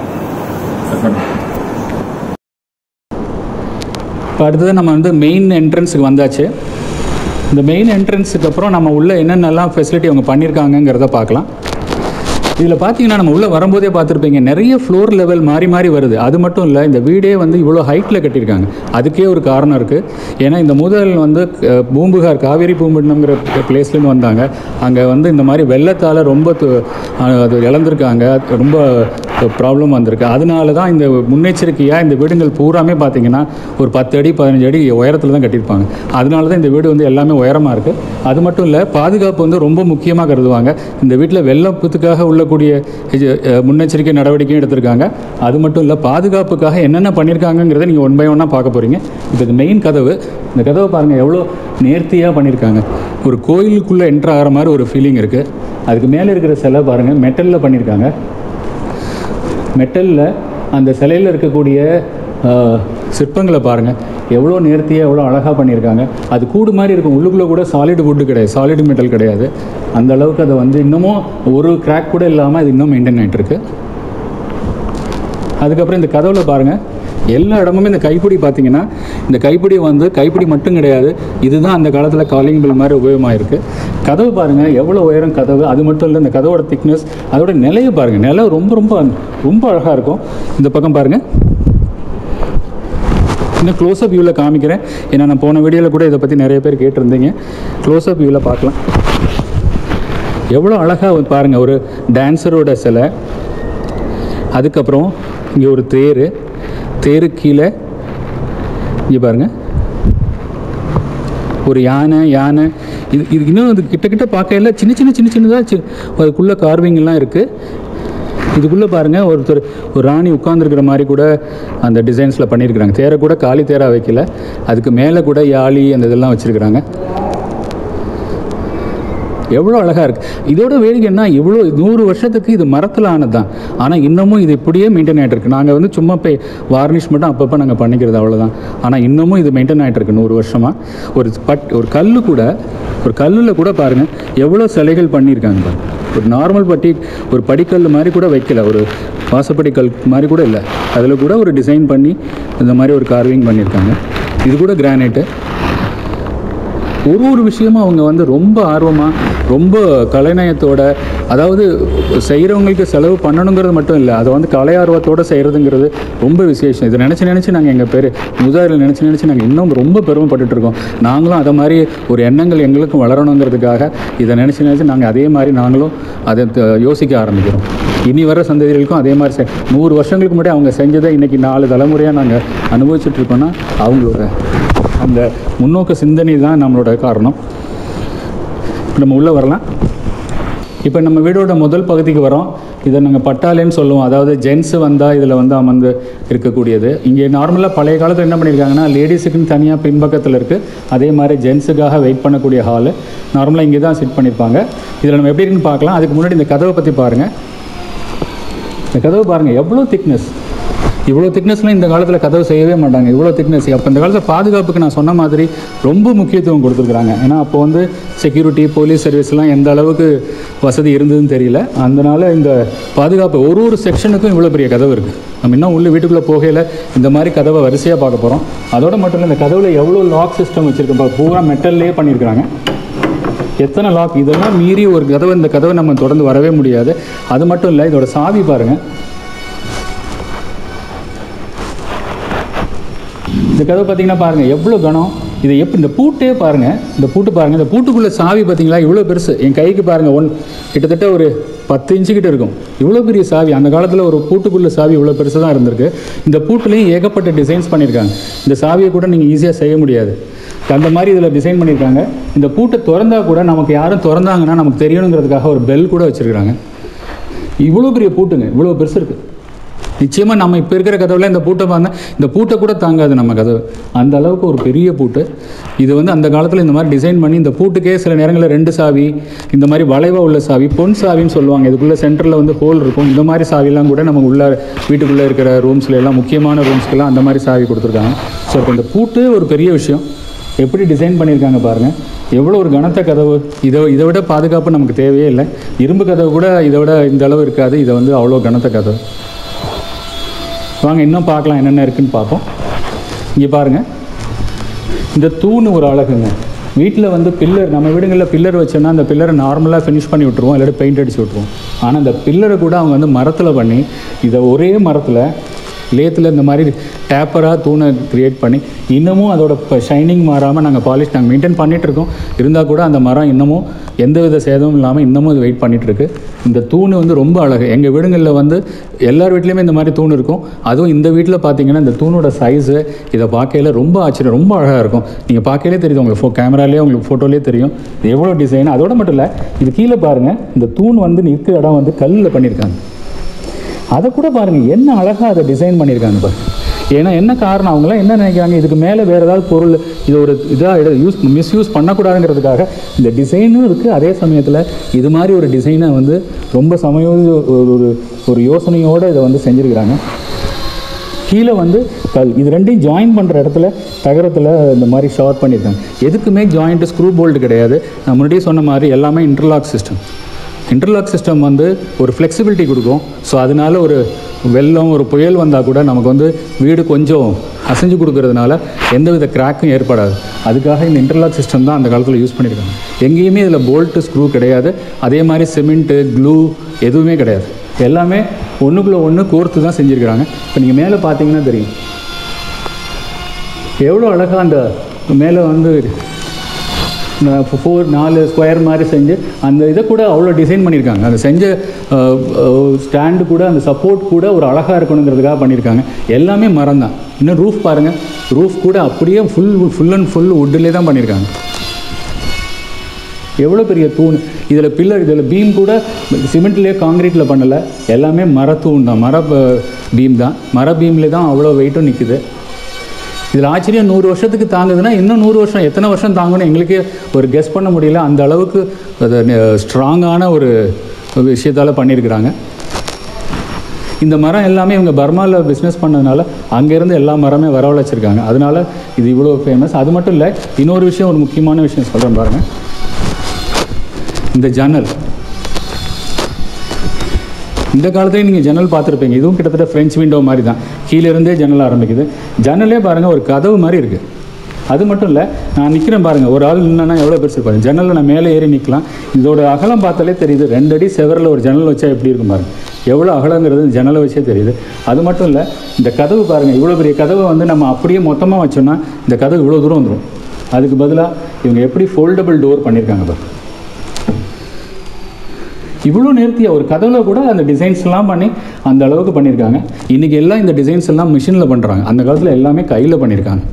இப்போ அடுத்தது நம்ம வந்து மெயின் என்ட்ரன்ஸுக்கு வந்தாச்சு இந்த மெயின் என்ட்ரன்ஸுக்கு அப்புறம் நம்ம உள்ள என்னென்னலாம் ஃபெசிலிட்டி அவங்க பண்ணியிருக்காங்கங்கிறத பார்க்கலாம் இதில் பார்த்தீங்கன்னா நம்ம உள்ளே வரும்போதே பார்த்துருப்பீங்க நிறைய ஃப்ளோர் லெவல் மாறி மாறி வருது அது மட்டும் இல்லை இந்த வீடே வந்து இவ்வளோ ஹைட்டில் கட்டியிருக்காங்க அதுக்கே ஒரு காரணம் இருக்குது ஏன்னா இந்த முதல் வந்து அஹ், பூம்புகார் காவேரி பூம்பட்டினம்ங்கிற பிளேஸ்லேருந்து வந்தாங்க அங்கே வந்து இந்த மாதிரி வெள்ளத்தால் ரொம்ப து- அஹ், அது இழந்திருக்காங்க ரொம்ப ப்ராப்ளம் வந்திருக்கு அதனால தான் இந்த முன்னெச்சரிக்கையாக இந்த வீடுகள் பூராமே பார்த்தீங்கன்னா ஒரு பத்து அடி பதினஞ்சு அடி உயரத்தில் தான் கட்டியிருப்பாங்க அதனால தான் இந்த வீடு வந்து எல்லாமே உயரமாக இருக்குது அது மட்டும் இல்லை பாதுகாப்பு வந்து ரொம்ப முக்கியமாக கருதுவாங்க இந்த வீட்டில் வெள்ளப்புத்துக்காக உள்ளக்கூடிய இது, அஹ், முன்னெச்சரிக்கை நடவடிக்கையும் எடுத்திருக்காங்க அது மட்டும் இல்லை பாதுகாப்புக்காக என்னென்ன பண்ணியிருக்காங்கங்கிறத நீங்கள் ஒன் பை ஒன்னாக பார்க்க போகிறீங்க இப்போ இது மெயின் கதவு இந்த கதவை பாருங்கள் எவ்வளோ நேர்த்தியாக பண்ணியிருக்காங்க ஒரு கோயிலுக்குள்ளே என்ட்ரு ஆகிற மாதிரி ஒரு ஃபீலிங் இருக்குது அதுக்கு மேலே இருக்கிற சிலை பாருங்கள் மெட்டலில் பண்ணியிருக்காங்க மெட்டலில் அந்த சிலையில் இருக்கக்கூடிய ஆஹ், சிற்பங்களை பாருங்கள் எவ்வளோ நேர்த்தியாக எவ்வளோ அழகாக பண்ணியிருக்காங்க அது கூடு மாதிரி இருக்கும் உள்ளுக்குள்ளே கூட சாலிட் வுட்டு கிடையாது சாலிட் மெட்டல் கிடையாது அந்த அளவுக்கு அதை வந்து இன்னமும் ஒரு கிராக் கூட இல்லாமல் அது இன்னும் மெயின்டைன் ஆகிட்டு இருக்கு அதுக்கப்புறம் இந்த கதவுல பாருங்கள் எல்லா இடமுமே இந்த கைப்பிடி பார்த்தீங்கன்னா இந்த கைப்பிடி வந்து கைப்பிடி மட்டும் கிடையாது இதுதான் அந்த காலத்தில் காலிங் பில் மாதிரி உபயோகமாயிருக்கு கதவு பாருங்கள் எவ்வளோ உயரம் கதவு அது மட்டும் இல்லை இந்த கதவோட திக்னஸ் அதோட நிலையை பாருங்கள் நிலை ரொம்ப ரொம்ப ரொம்ப அழகாக இருக்கும் இந்த பக்கம் பாருங்கள் இன்னும் க்ளோஸ்அப் வியூவில் காமிக்கிறேன் ஏன்னா நான் போன வீடியோவில் கூட இதை பற்றி நிறைய பேர் கேட்டிருந்தீங்க க்ளோஸ்அப் வியூவில் பார்க்கலாம் எவ்வளோ அழகாக பாருங்கள் ஒரு டான்ஸரோட சிலை அதுக்கப்புறம் இங்கே ஒரு தேர் தேரு கீழே இங்கே பாருங்க ஒரு யானை யானை இது இது இன்னும் அது கிட்ட கிட்ட பார்க்கையில சின்ன சின்ன சின்ன சின்னதாக சி அதுக்குள்ளே கார்விங் எல்லாம் இருக்குது இதுக்குள்ளே பாருங்கள் ஒருத்தர் ஒரு ராணி உட்காந்துருக்கிற மாதிரி கூட அந்த டிசைன்ஸில் பண்ணியிருக்கிறாங்க தேரை கூட காலி தேராக வைக்கல அதுக்கு மேலே கூட யாழி அந்த இதெல்லாம் வச்சுருக்கிறாங்க எவ்வளோ அழகாக இருக்குது இதோட வேடிக்கைன்னா இவ்வளோ நூறு வருஷத்துக்கு இது மரத்தில் ஆனது தான் ஆனால் இன்னமும் இது இப்படியே மெயின்டைன் ஆகிட்டு இருக்கு நாங்கள் வந்து சும்மா போய் வார்னிஷ் மட்டும் அப்பப்போ நாங்கள் பண்ணிக்கிறது அவ்வளோதான் ஆனால் இன்னமும் இது மெயின்டைன் ஆகிட்டு இருக்கு நூறு வருஷமாக ஒரு பட் ஒரு கல் கூட ஒரு கல்லில் கூட பாருங்கள் எவ்வளோ சிலைகள் பண்ணியிருக்காங்க பாருங்க. ஒரு நார்மல் பட்டி ஒரு படிக்கல் மாதிரி கூட வைக்கல ஒரு வாசப்படி கல் மாதிரி கூட இல்லை அதில் கூட ஒரு டிசைன் பண்ணி இந்த மாதிரி ஒரு கார்விங் பண்ணியிருக்காங்க இது கூட கிரானைட்டு ஒரு ஒரு விஷயமும் அவங்க வந்து ரொம்ப ஆர்வமாக ரொம்ப கலைநயத்தோட அதாவது செய்கிறவங்களுக்கு செலவு பண்ணணுங்கிறது மட்டும் இல்லை அதை வந்து கலை ஆர்வத்தோடு செய்கிறதுங்கிறது ரொம்ப விசேஷம் இதை நினச்சி நினச்சி நாங்கள் எங்கள் பேர் முதாரில் நினச்சி நினச்சி நாங்கள் இன்னும் ரொம்ப பெருமைப்பட்டுட்டு இருக்கோம் நாங்களும் அதை மாதிரி ஒரு எண்ணங்கள் எங்களுக்கும் வளரணுங்கிறதுக்காக இதை நினச்சி நினச்சி நாங்கள் அதே மாதிரி நாங்களும் அதை த- யோசிக்க ஆரம்பிக்கிறோம் இனி வர சந்ததிகளுக்கும் அதே மாதிரி செ- நூறு வருஷங்களுக்கு முன்னாடி அவங்க செஞ்சதை இன்றைக்கி நாலு தலைமுறையாக நாங்கள் அனுபவிச்சுட்டு இருக்கோம்னா அவங்களோட அந்த முன்னோக்க சிந்தனை தான் நம்மளோட காரணம் நம்ம உள்ளே வரலாம் இப்போ நம்ம வீடோட முதல் பகுதிக்கு வரோம் இதை நாங்கள் பட்டாலேன்னு சொல்லுவோம் அதாவது ஜென்ஸு வந்தால் இதில் வந்து அமர்ந்து இருக்கக்கூடியது இங்கே நார்மலாக பழைய காலத்தில் என்ன பண்ணியிருக்காங்கன்னா லேடிஸுக்குன்னு தனியாக பின்பக்கத்தில் இருக்குது அதே மாதிரி ஜென்ஸுக்காக வெயிட் பண்ணக்கூடிய ஹாலு நார்மலாக இங்கே தான் செட் பண்ணியிருப்பாங்க இதில் நம்ம எப்படி இருக்குன்னு பார்க்கலாம் அதுக்கு முன்னாடி இந்த கதவை பற்றி பாருங்கள் இந்த கதவு பாருங்கள் எவ்வளோ திக்னஸ் இவ்வளோ திக்னஸ்லாம் இந்த காலத்தில் கதவு செய்யவே மாட்டாங்க இவ்வளோ திக்னஸ் அப்போ இந்த காலத்தில் பாதுகாப்புக்கு நான் சொன்ன மாதிரி ரொம்ப முக்கியத்துவம் கொடுத்துருக்குறாங்க ஏன்னா அப்போ வந்து செக்யூரிட்டி போலீஸ் சர்வீஸ்லாம் எந்த அளவுக்கு வசதி இருந்ததுன்னு தெரியல அதனால இந்த பாதுகாப்பு ஒரு ஒரு செக்ஷனுக்கும் இவ்வளோ பெரிய கதவு இருக்குது நம்ம இன்னும் உள்ள வீட்டுக்குள்ளே போகையில் இந்த மாதிரி கதவை வரிசையாக பார்க்க போகிறோம் அதோட மட்டும் இல்லை இந்த கதவுல எவ்வளோ லாக் சிஸ்டம் வச்சுருக்கோம் பூரா மெட்டல்லே பண்ணியிருக்கிறாங்க எத்தனை லாக் இதெல்லாம் மீறி ஒரு கதவை இந்த கதவை நம்ம தொடர்ந்து வரவே முடியாது அது மட்டும் இல்லை இதோட சாவி பாருங்கள் இந்த கதவு பார்த்தீங்கன்னா பாருங்கள் எவ்வளோ கனம் இது எப்படி இந்த பூட்டே பாருங்கள் இந்த பூட்டு பாருங்கள் இந்த பூட்டுக்குள்ளே சாவி பார்த்தீங்களா இவ்வளோ பெருசு என் கைக்கு பாருங்கள் ஒன் கிட்டத்தட்ட ஒரு பத்து இன்ச்சு கிட்ட இருக்கும் இவ்வளோ பெரிய சாவி அந்த காலத்தில் ஒரு பூட்டுக்குள்ளே சாவி இவ்வளோ பெருசு தான் இருந்திருக்கு இந்த பூட்டுலேயும் ஏகப்பட்ட டிசைன்ஸ் பண்ணியிருக்காங்க இந்த சாவியை கூட நீங்கள் ஈஸியாக செய்ய முடியாது அந்த மாதிரி இதில் டிசைன் பண்ணியிருக்காங்க இந்த பூட்டை திறந்தா கூட நமக்கு யாரும் திறந்தாங்கன்னா நமக்கு தெரியணுங்கிறதுக்காக ஒரு பெல் கூட வச்சுருக்காங்க இவ்வளோ பெரிய பூட்டுங்க இவ்வளோ பெருசு இருக்குது நிச்சயமாக நம்ம இப்போ இருக்கிற கதவுல இந்த பூட்டை பார்த்தா இந்த பூட்டை கூட தாங்காது நம்ம கதவு அந்த அளவுக்கு ஒரு பெரிய பூட்டு இது வந்து அந்த காலத்தில் இந்த மாதிரி டிசைன் பண்ணி இந்த பூட்டுக்கே சில நேரங்களில் ரெண்டு சாவி இந்த மாதிரி வளைவாக உள்ள சாவி பொன் சாவின்னு சொல்லுவாங்க இதுக்குள்ளே சென்டரில் வந்து ஹோல் இருக்கும் இந்த மாதிரி சாவிலாம் கூட நமக்கு உள்ள வீட்டுக்குள்ளே இருக்கிற ரூம்ஸ்ல எல்லாம் முக்கியமான ரூம்ஸ்க்கெல்லாம் அந்த மாதிரி சாவி கொடுத்துருக்காங்க ஸோ இப்போ இந்த பூட்டு ஒரு பெரிய விஷயம் எப்படி டிசைன் பண்ணியிருக்காங்க பாருங்கள் எவ்வளோ ஒரு கனத்த கதவு இதை இதை விட பாதுகாப்பு நமக்கு தேவையே இல்லை இரும்பு கதவு கூட இதை விட இந்த அளவு இருக்காது இதை வந்து அவ்வளோ கனத்த கதவு வாங்க இன்னும் பார்க்கலாம் என்னென்ன இருக்குன்னு பார்ப்போம் இங்கே பாருங்கள் இந்த தூண் ஒரு அழகுங்க வீட்டில் வந்து பில்லர் நம்ம வீடுகளில் பில்லர் வச்சோன்னா அந்த பில்லரை நார்மலாக ஃபினிஷ் பண்ணி விட்ருவோம் இல்லாட்டி பெயிண்ட் அடிச்சு விட்ருவோம் ஆனால் அந்த பில்லரை கூட அவங்க வந்து மரத்தில் பண்ணி இதை ஒரே மரத்தில் லேத்தில் இந்த மாதிரி டேப்பராக தூணை க்ரியேட் பண்ணி இன்னமும் அதோட ஷைனிங் மாறாமல் நாங்கள் பாலிஷ் நாங்கள் மெயின்டைன் பண்ணிகிட்ருக்கோம் இருந்தால் கூட அந்த மரம் இன்னமும் எந்தவித சேதமும் இல்லாமல் இன்னமும் அது வெயிட் பண்ணிகிட்ருக்கு இந்த தூண் வந்து ரொம்ப அழகு எங்கள் வீடுங்களில் வந்து எல்லார் வீட்லேயுமே இந்த மாதிரி தூண் இருக்கும் அதுவும் இந்த வீட்டில் பார்த்தீங்கன்னா இந்த தூணோட சைஸு இதை பார்க்கையில ரொம்ப ஆச்சரியம் ரொம்ப அழகாக இருக்கும் நீங்கள் பார்க்கையிலே தெரியுது உங்களுக்கு ஃபோ கேமராலேயே உங்களுக்கு ஃபோட்டோலேயே தெரியும் இது எவ்வளோ டிசைன் அதோட மட்டும் இல்லை இது கீழே பாருங்கள் இந்த தூண் வந்து நிற்கிற இடம் வந்து கல்லில் பண்ணியிருக்காங்க அதை கூட பாருங்கள் என்ன அழகாக அதை டிசைன் பண்ணியிருக்காங்க பாருங்க ஏன்னா என்ன காரணம் அவங்களாம் என்ன நினைக்கிறாங்க இதுக்கு மேலே வேறு ஏதாவது பொருள் இது ஒரு இதாக யூஸ் மிஸ்யூஸ் பண்ணக்கூடாதுங்கிறதுக்காக இந்த டிசைனும் இருக்குது அதே சமயத்தில் இது மாதிரி ஒரு டிசைனை வந்து ரொம்ப சமயோஜி ஒரு ஒரு ஒரு யோசனையோடு இதை வந்து செஞ்சுருக்கிறாங்க கீழே வந்து கல் இது ரெண்டையும் ஜாயின் பண்ணுற இடத்துல தகரத்தில் இந்த மாதிரி ஷார்ட் பண்ணியிருக்காங்க எதுக்குமே ஜாயிண்ட்டு ஸ்க்ரூ போல்ட் கிடையாது நான் முன்னாடியே சொன்ன மாதிரி எல்லாமே இன்டர்லாக் சிஸ்டம் இன்டர்லாக் சிஸ்டம் வந்து ஒரு ஃப்ளெக்சிபிலிட்டி கொடுக்கும் ஸோ அதனால ஒரு வெள்ளம் ஒரு புயல் வந்தால் கூட நமக்கு வந்து வீடு கொஞ்சம் அசைஞ்சு கொடுக்கறதுனால எந்தவித கிராக்கும் ஏற்படாது அதுக்காக இந்த இன்டர்லாக் சிஸ்டம் தான் அந்த காலத்தில் யூஸ் பண்ணியிருக்காங்க எங்கேயுமே இதில் போல்ட்டு ஸ்க்ரூ கிடையாது அதே மாதிரி சிமெண்ட்டு க்ளூ எதுவுமே கிடையாது எல்லாமே ஒன்றுக்குள்ளே ஒன்று கோர்த்து தான் செஞ்சுருக்கிறாங்க இப்போ நீங்கள் மேலே பார்த்தீங்கன்னா தெரியும் எவ்வளோ அழகாக அந்த மேலே வந்து ஃபோர் நாலு ஸ்கொயர் மாதிரி செஞ்சு அந்த இதை கூட அவ்வளோ டிசைன் பண்ணியிருக்காங்க அந்த செஞ்ச ஸ்டாண்டு கூட அந்த சப்போர்ட் கூட ஒரு அழகாக இருக்கணுங்கிறதுக்காக பண்ணியிருக்காங்க எல்லாமே மரம் தான் இன்னும் ரூஃப் பாருங்கள் ரூஃப் கூட அப்படியே ஃபுல் ஃபுல் அண்ட் ஃபுல் வுட்டிலே தான் பண்ணியிருக்காங்க எவ்வளோ பெரிய தூண் இதில் பில்லர் இதில் பீம் கூட சிமெண்ட்லேயே காங்கிரீட்டில் பண்ணலை எல்லாமே மரத்தூண் தான் மர பீம் தான் மர பீமில் தான் அவ்வளோ வெயிட்டும் நிற்குது இதில் ஆச்சரியம் நூறு வருஷத்துக்கு தாங்குதுன்னா இன்னும் நூறு வருஷம் எத்தனை வருஷம் தாங்கும்னு எங்களுக்கே ஒரு கெஸ் பண்ண முடியல அந்த அளவுக்கு அது ஸ்ட்ராங்கான ஒரு விஷயத்தால் பண்ணியிருக்கிறாங்க இந்த மரம் எல்லாமே இவங்க பர்மாவில் பிஸ்னஸ் பண்ணதுனால அங்கேருந்து எல்லா மரமே வரவழைச்சிருக்காங்க அதனால இது இவ்வளோ ஃபேமஸ் அது மட்டும் இல்லை இன்னொரு விஷயம் ஒரு முக்கியமான விஷயம் சொல்கிறேன் பாருங்கள் இந்த ஜன்னல் இந்த காலத்துலேயும் நீங்கள் ஜன்னல் பார்த்துருப்பீங்க இதுவும் கிட்டத்தட்ட ஃப்ரெஞ்ச் விண்டோ மாதிரி தான் கீழே இருந்தே ஜன்னல் ஆரம்பிக்குது ஜன்னலே பாருங்கள் ஒரு கதவு மாதிரி இருக்குது அது மட்டும் இல்லை நான் நிற்கிறேன் பாருங்கள் ஒரு ஆள் நின்னா எவ்வளோ பெருசு பாருங்க ஜன்னலில் நான் மேலே ஏறி நிற்கலாம் இதோட அகலம் பார்த்தாலே தெரியுது ரெண்டு அடி செவரில் ஒரு ஜன்னல் வச்சா எப்படி இருக்கும் பாருங்க எவ்வளோ அகலங்கிறது இந்த ஜன்னலை வச்சே தெரியுது அது மட்டும் இல்லை இந்த கதவு பாருங்கள் இவ்வளோ பெரிய கதவை வந்து நம்ம அப்படியே மொத்தமாக வச்சோம்னா இந்த கதவு இவ்வளோ தூரம் வந்துடும் அதுக்கு பதிலாக இவங்க எப்படி ஃபோல்டபுள் டோர் பண்ணியிருக்காங்க பாருங்க இவ்வளோ நேர்த்தியாக ஒரு கதவுல கூட அந்த டிசைன்ஸ்லாம் பண்ணி அந்த அளவுக்கு பண்ணியிருக்காங்க இன்றைக்கி எல்லாம் இந்த டிசைன்ஸ் எல்லாம் மிஷினில் பண்ணுறாங்க அந்த காலத்தில் எல்லாமே கையில் பண்ணியிருக்காங்க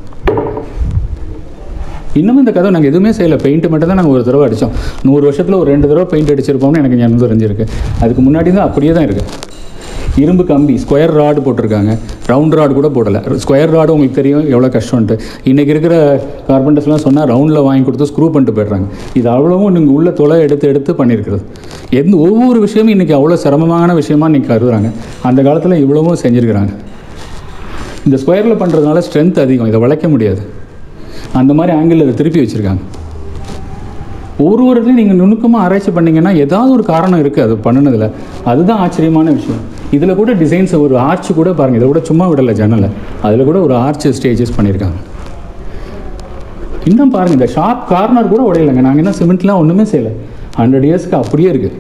இன்னமும் இந்த கதவை நாங்கள் எதுவுமே செய்யலை பெயிண்ட் மட்டும் தான் நாங்கள் ஒரு தடவை அடித்தோம் நூறு வருஷத்தில் ஒரு ரெண்டு தடவை பெயிண்ட் அடிச்சிருப்போம்னு எனக்கு ஞாபகம் தெரிஞ்சிருக்கு அதுக்கு முன்னாடி தான் அப்படியே தான் இருக்குது இரும்பு கம்பி ஸ்கொயர் ராடு போட்டிருக்காங்க ரவுண்ட் ராடு கூட போடலை ஸ்கொயர் ராடு உங்களுக்கு தெரியும் எவ்வளோ கஷ்டம்ன்ட்டு இன்றைக்கி இருக்கிற கார்பெண்டர்ஸ்லாம் சொன்னால் ரவுண்டில் வாங்கி கொடுத்து ஸ்க்ரூ பண்ணிட்டு போயிடுறாங்க இது அவ்வளவும் நீங்கள் உள்ள தொலை எடுத்து எடுத்து பண்ணியிருக்கிறது எந்த ஒவ்வொரு விஷயமும் இன்றைக்கி அவ்வளோ சிரமமான விஷயமா இன்றைக்கி கருதுறாங்க அந்த காலத்தில் இவ்வளவும் செஞ்சுருக்கிறாங்க இந்த ஸ்கொயரில் பண்ணுறதுனால ஸ்ட்ரென்த் அதிகம் இதை வளைக்க முடியாது அந்த மாதிரி ஆங்கிளில் இதை திருப்பி வச்சுருக்காங்க ஒரு ஒரு இடத்துலையும் நீங்கள் நுணுக்கமாக ஆராய்ச்சி பண்ணீங்கன்னா ஏதாவது ஒரு காரணம் இருக்குது அது பண்ணினதில் அதுதான் ஆச்சரியமான விஷயம் இதில் கூட டிசைன்ஸ் ஒரு ஆர்ச் கூட பாருங்கள் இதில் கூட சும்மா விடலை ஜன்னலை அதில் கூட ஒரு ஆர்ச் ஸ்டேஜஸ் பண்ணியிருக்காங்க இன்னும் பாருங்கள் இந்த ஷார்ப் கார்னர் கூட உடையலைங்க நாங்கள் என்ன சிமெண்ட்லாம் ஒன்றுமே செய்யலை ஹண்ட்ரட் இயர்ஸ்க்கு அப்படியே இருக்குது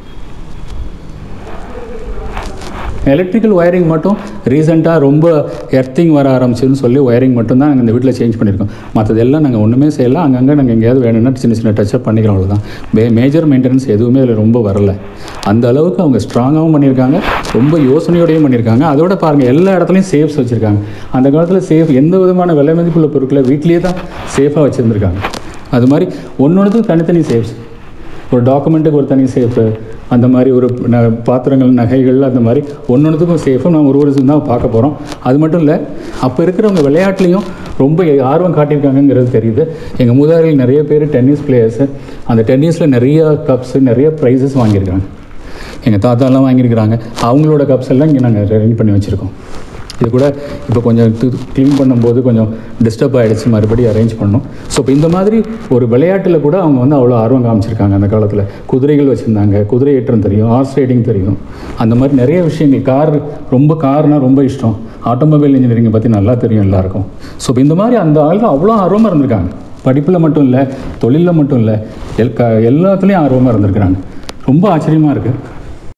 எலக்ட்ரிக்கல் ஒயரிங் மட்டும் ரீசெண்டாக ரொம்ப எர்த்திங் வர ஆரம்பிச்சுன்னு சொல்லி ஒயரிங் மட்டும் தான் நாங்கள் இந்த வீட்டில் சேஞ்ச் பண்ணியிருக்கோம் மற்றது எல்லாம் நாங்கள் ஒன்றுமே செய்யலாம் அங்கங்கே நாங்கள் எங்கேயாவது வேணும்னா சின்ன சின்ன டச்சப் பண்ணிக்கிறோம் அவ்வளோதான் மே மேஜர் மெயின்டெனன்ஸ் எதுவுமே அதில் ரொம்ப வரல அந்த அளவுக்கு அவங்க ஸ்ட்ராங்காகவும் பண்ணியிருக்காங்க ரொம்ப யோசனையோடையும் பண்ணியிருக்காங்க அதோட பாருங்கள் எல்லா இடத்துலையும் சேஃப்ஸ் வச்சுருக்காங்க அந்த காலத்தில் சேஃப் எந்த விதமான விலை மதிப்புள்ள பொருட்களை வீட்லேயே தான் சேஃபாக வச்சுருந்துருக்காங்க அது மாதிரி ஒன்று ஒன்றுத்துக்கும் தனித்தனி சேஃப்ஸ் ஒரு டாக்குமெண்ட்டுக்கு ஒரு தனி சேஃபு அந்த மாதிரி ஒரு ந பாத்திரங்கள் நகைகள் அந்த மாதிரி ஒன்று ஒன்றுத்துக்கும் சேஃபும் நம்ம ஒரு ஒரு தான் பார்க்க போகிறோம் அது மட்டும் இல்லை அப்போ இருக்கிறவங்க விளையாட்டுலேயும் ரொம்ப ஆர்வம் காட்டியிருக்காங்கங்கிறது தெரியுது எங்கள் மூதாதையில் நிறைய பேர் டென்னிஸ் பிளேயர்ஸு அந்த டென்னிஸில் நிறைய கப்ஸு நிறைய ப்ரைஸஸ் வாங்கியிருக்காங்க எங்கள் தாத்தாலாம் வாங்கியிருக்கிறாங்க அவங்களோட கப்ஸ் எல்லாம் இங்கே நாங்கள் அரேஞ்ச் பண்ணி வச்சுருக்கோம் இது கூட இப்போ கொஞ்சம் க்ளீன் பண்ணும்போது கொஞ்சம் டிஸ்டர்ப் ஆகிடுச்சு மறுபடியும் அரேஞ்ச் பண்ணோம் ஸோ இப்போ இந்த மாதிரி ஒரு விளையாட்டில் கூட அவங்க வந்து அவ்வளோ ஆர்வம் காமிச்சிருக்காங்க அந்த காலத்தில் குதிரைகள் வச்சுருந்தாங்க குதிரை ஏற்றம் தெரியும் ஹார்ஸ் ரைடிங் தெரியும் அந்த மாதிரி நிறைய விஷயங்கள் கார் ரொம்ப கார்னால் ரொம்ப இஷ்டம் ஆட்டோமொபைல் இன்ஜினியரிங்கை பற்றி நல்லா தெரியும் எல்லாருக்கும் ஸோ இப்போ இந்த மாதிரி அந்த ஆளுங்க அவ்வளோ ஆர்வமாக இருந்திருக்காங்க படிப்பில் மட்டும் இல்லை தொழிலில் மட்டும் இல்லை எல் க எல்லாத்துலேயும் ஆர்வமாக இருந்திருக்கிறாங்க ரொம்ப ஆச்சரியமாக இருக்குது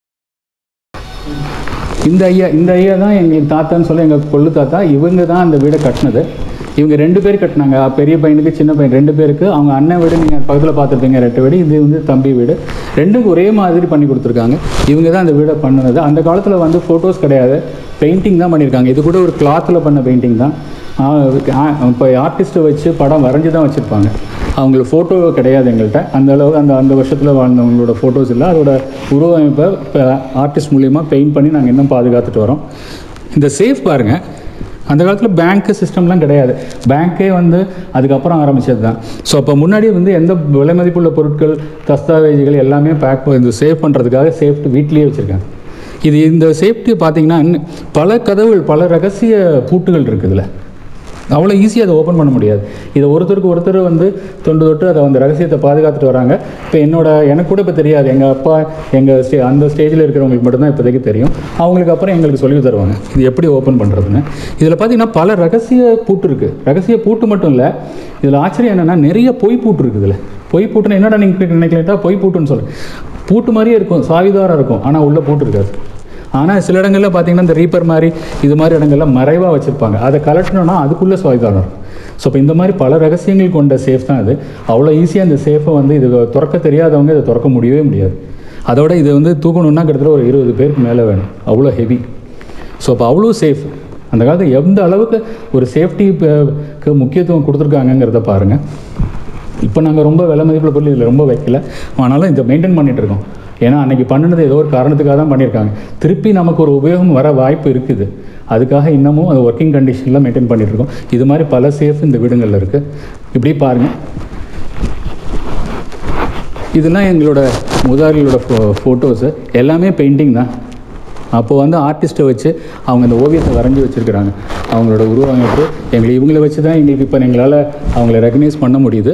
இந்த ஐயா இந்த ஐயா தான் எங்கள் தாத்தான்னு சொல்லி எங்கள் கொள்ளு தாத்தா இவங்க தான் அந்த வீடை கட்டினது இவங்க ரெண்டு பேர் கட்டினாங்க பெரிய பையனுக்கு சின்ன பையன் ரெண்டு பேருக்கு அவங்க அண்ணன் வீடு நீங்கள் பக்கத்தில் பார்த்துருப்பீங்க ரெட்டு வீடு இது வந்து தம்பி வீடு ரெண்டுக்கும் ஒரே மாதிரி பண்ணி கொடுத்துருக்காங்க இவங்க தான் அந்த வீடை பண்ணினது அந்த காலத்தில் வந்து ஃபோட்டோஸ் கிடையாது பெயிண்டிங் தான் பண்ணியிருக்காங்க இது கூட ஒரு கிளாத்தில் பண்ண பெயிண்டிங் தான் இப்போ ஆர்டிஸ்ட்டை வச்சு படம் வரைஞ்சி தான் வச்சுருப்பாங்க அவங்களுக்கு ஃபோட்டோ கிடையாது எங்கள்கிட்ட அந்த அளவுக்கு அந்த அந்த வருஷத்தில் வாழ்ந்தவங்களோட ஃபோட்டோஸ் இல்லை அதோட உருவமைப்பை இப்போ ஆர்டிஸ்ட் மூலியமாக பெயிண்ட் பண்ணி நாங்கள் இன்னும் பாதுகாத்துட்டு வரோம் இந்த சேஃப் பாருங்கள் அந்த காலத்தில் பேங்க்கு சிஸ்டம்லாம் கிடையாது பேங்க்கே வந்து அதுக்கப்புறம் ஆரம்பிச்சது தான் ஸோ அப்போ முன்னாடி வந்து எந்த விலை மதிப்புள்ள பொருட்கள் தஸ்தாவேஜுகள் எல்லாமே பேக் இந்த சேவ் பண்ணுறதுக்காக சேஃப்டி வீட்லேயே வச்சுருக்காங்க இது இந்த சேஃப்டி பார்த்தீங்கன்னா இன்னும் பல கதவுகள் பல ரகசிய பூட்டுகள் இருக்குது இதில் அவ்வளோ ஈஸியாக அதை ஓப்பன் பண்ண முடியாது இதை ஒருத்தருக்கு ஒருத்தர் வந்து தொண்டு தொட்டு அதை அந்த ரகசியத்தை பாதுகாத்துட்டு வராங்க இப்போ என்னோட எனக்கு கூட இப்போ தெரியாது எங்கள் அப்பா எங்கள் ஸ்டே அந்த ஸ்டேஜில் இருக்கிறவங்களுக்கு மட்டும்தான் இப்போதைக்கு தெரியும் அவங்களுக்கு அப்புறம் எங்களுக்கு சொல்லி தருவாங்க இது எப்படி ஓப்பன் பண்ணுறதுன்னு இதில் பார்த்தீங்கன்னா பல ரகசிய பூட்டு இருக்குது ரகசிய பூட்டு மட்டும் இல்லை இதில் ஆச்சரியம் என்னென்னா நிறைய பொய் பூட்டு இருக்குது இதில் பொய் பூட்டுன்னு என்னடா நீங்கள் நினைக்கலட்டா பொய் பூட்டுன்னு சொல்லு பூட்டு மாதிரியே இருக்கும் சாவிதாரம் இருக்கும் ஆனால் உள்ளே பூட்டு இருக்காது ஆனால் சில இடங்களில் பார்த்தீங்கன்னா இந்த ரீப்பர் மாதிரி இது மாதிரி இடங்கள்லாம் மறைவாக வச்சுருப்பாங்க அதை கலட்டணும்னா அதுக்குள்ளே சுவாய்தானம் இருக்கும் ஸோ இப்போ இந்த மாதிரி பல ரகசியங்கள் கொண்ட சேஃப் தான் இது அவ்வளோ ஈஸியாக இந்த சேஃபை வந்து இது திறக்க தெரியாதவங்க இதை திறக்க முடியவே முடியாது அதோட இது வந்து தூக்கணுன்னா கிட்டத்தட்ட ஒரு இருபது பேருக்கு மேலே வேணும் அவ்வளோ ஹெவி ஸோ அப்போ அவ்வளோ சேஃப் அந்த காலத்தில் எந்த அளவுக்கு ஒரு சேஃப்டிக்கு முக்கியத்துவம் கொடுத்துருக்காங்கங்கிறத பாருங்கள் இப்போ நாங்கள் ரொம்ப விலை மதிப்பில் பொருள் இதில் ரொம்ப வைக்கல ஆனாலும் இதை மெயின்டைன் பண்ணிட்டு இருக்கோம் ஏன்னா அன்னைக்கு பண்ணினது ஏதோ ஒரு காரணத்துக்காக தான் பண்ணியிருக்காங்க திருப்பி நமக்கு ஒரு உபயோகம் வர வாய்ப்பு இருக்குது அதுக்காக இன்னமும் அது ஒர்க்கிங் கண்டிஷனில் மெயின்டைன் பண்ணிட்டு இருக்கோம் இது மாதிரி பல சேஃப் இந்த வீடுங்களில் இருக்குது இப்படி பாருங்கள் இதெல்லாம் எங்களோட முதலாளிகளோட ஃபோ ஃபோட்டோஸு எல்லாமே பெயிண்டிங் தான் அப்போ வந்து ஆர்டிஸ்ட்டை வச்சு அவங்க அந்த ஓவியத்தை வரைஞ்சி வச்சுருக்கிறாங்க அவங்களோட உருவமைப்பு எங்களை இவங்களை வச்சு தான் எங்களுக்கு இப்போ எங்களால் அவங்கள ரெகனைஸ் பண்ண முடியுது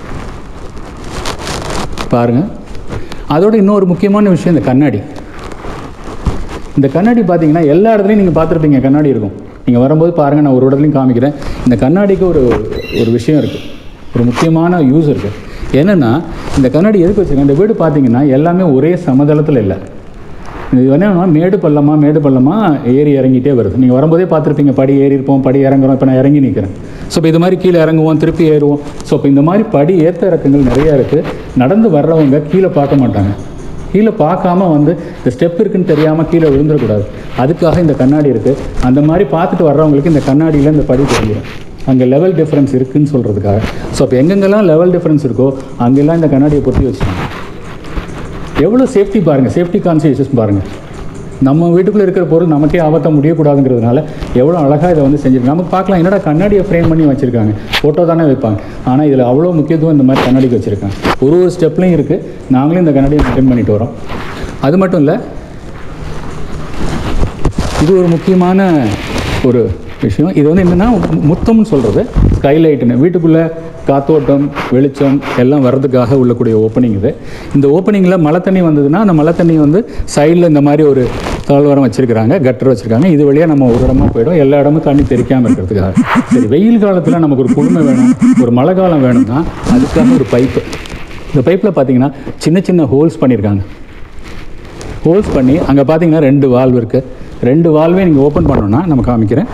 பாருங்கள் அதோட இன்னொரு முக்கியமான விஷயம் இந்த கண்ணாடி இந்த கண்ணாடி பார்த்தீங்கன்னா எல்லா இடத்துலையும் நீங்கள் பார்த்துருப்பீங்க கண்ணாடி இருக்கும் நீங்கள் வரும்போது பாருங்கள் நான் ஒரு இடத்துலையும் காமிக்கிறேன் இந்த கண்ணாடிக்கு ஒரு ஒரு விஷயம் இருக்குது ஒரு முக்கியமான யூஸ் இருக்குது என்னென்னா இந்த கண்ணாடி எதுக்கு வச்சுருக்கேன் இந்த வீடு பார்த்தீங்கன்னா எல்லாமே ஒரே சமதளத்தில் இல்லை இது என்னன்னா மேடு பள்ளமாக மேடு பள்ளமாக ஏறி இறங்கிட்டே வருது நீங்கள் வரும்போதே பார்த்துருப்பீங்க படி ஏறி இருப்போம் படி இறங்குறோம் இப்போ நான் இறங்கி நிற்கிறேன் ஸோ இப்போ இது மாதிரி கீழே இறங்குவோம் திருப்பி ஏறுவோம் ஸோ இப்போ இந்த மாதிரி படி ஏற்ற இறக்கங்கள் நிறையா இருக்குது நடந்து வர்றவங்க கீழே பார்க்க மாட்டாங்க கீழே பார்க்காம வந்து இந்த ஸ்டெப் இருக்குன்னு தெரியாமல் கீழே விழுந்துடக்கூடாது அதுக்காக இந்த கண்ணாடி இருக்குது அந்த மாதிரி பார்த்துட்டு வர்றவங்களுக்கு இந்த கண்ணாடியில் இந்த படி தெரிஞ்சிடும் அங்கே லெவல் டிஃப்ரென்ஸ் இருக்குன்னு சொல்கிறதுக்காக ஸோ இப்போ எங்கெங்கெல்லாம் லெவல் டிஃப்ரென்ஸ் இருக்கோ அங்கெல்லாம் இந்த கண்ணாடியை பொருத்தி வச்சுக்கோங்க எவ்வளோ சேஃப்டி பாருங்கள் சேஃப்டி கான்சியஸஸ் பாருங்கள் நம்ம வீட்டுக்குள்ளே இருக்கிற பொருள் நமக்கே ஆபத்த முடியக்கூடாதுங்கிறதுனால எவ்வளோ அழகாக இதை வந்து செஞ்சுருக்காங்க நமக்கு பார்க்கலாம் என்னடா கண்ணாடியை ஃப்ரேம் பண்ணி வச்சுருக்காங்க ஃபோட்டோ தானே வைப்பாங்க ஆனால் இதில் அவ்வளோ முக்கியத்துவம் இந்த மாதிரி கண்ணாடிக்கு வச்சுருக்காங்க ஒரு ஒரு ஸ்டெப்லையும் இருக்குது நாங்களும் இந்த கண்ணாடியை மெயின்டைன் பண்ணிட்டு வரோம் அது மட்டும் இல்லை இது ஒரு முக்கியமான ஒரு விஷயம் இது வந்து என்னென்னா முத்தம்னு சொல்கிறது ஸ்கைலைட்டுன்னு வீட்டுக்குள்ளே காத்தோட்டம் வெளிச்சம் எல்லாம் வர்றதுக்காக உள்ளக்கூடிய ஓப்பனிங் இது இந்த ஓப்பனிங்கில் மழை தண்ணி வந்ததுன்னா அந்த மழை தண்ணி வந்து சைடில் இந்த மாதிரி ஒரு தாழ்வாரம் வச்சுருக்காங்க கட்டர் வச்சுருக்காங்க இது வழியாக நம்ம ஒரு இடமா போயிடும் எல்லா இடமும் தண்ணி தெரிக்காமல் இருக்கிறதுக்காக சரி வெயில் காலத்தில் நமக்கு ஒரு குளுமை வேணும் ஒரு மழை காலம் வேணும்னா அதுக்காக ஒரு பைப்பு இந்த பைப்பில் பார்த்தீங்கன்னா சின்ன சின்ன ஹோல்ஸ் பண்ணியிருக்காங்க ஹோல்ஸ் பண்ணி அங்கே பார்த்தீங்கன்னா ரெண்டு வால்வ் இருக்குது ரெண்டு வால்வே நீங்கள் ஓப்பன் பண்ணோன்னா நம்ம காமிக்கிறேன்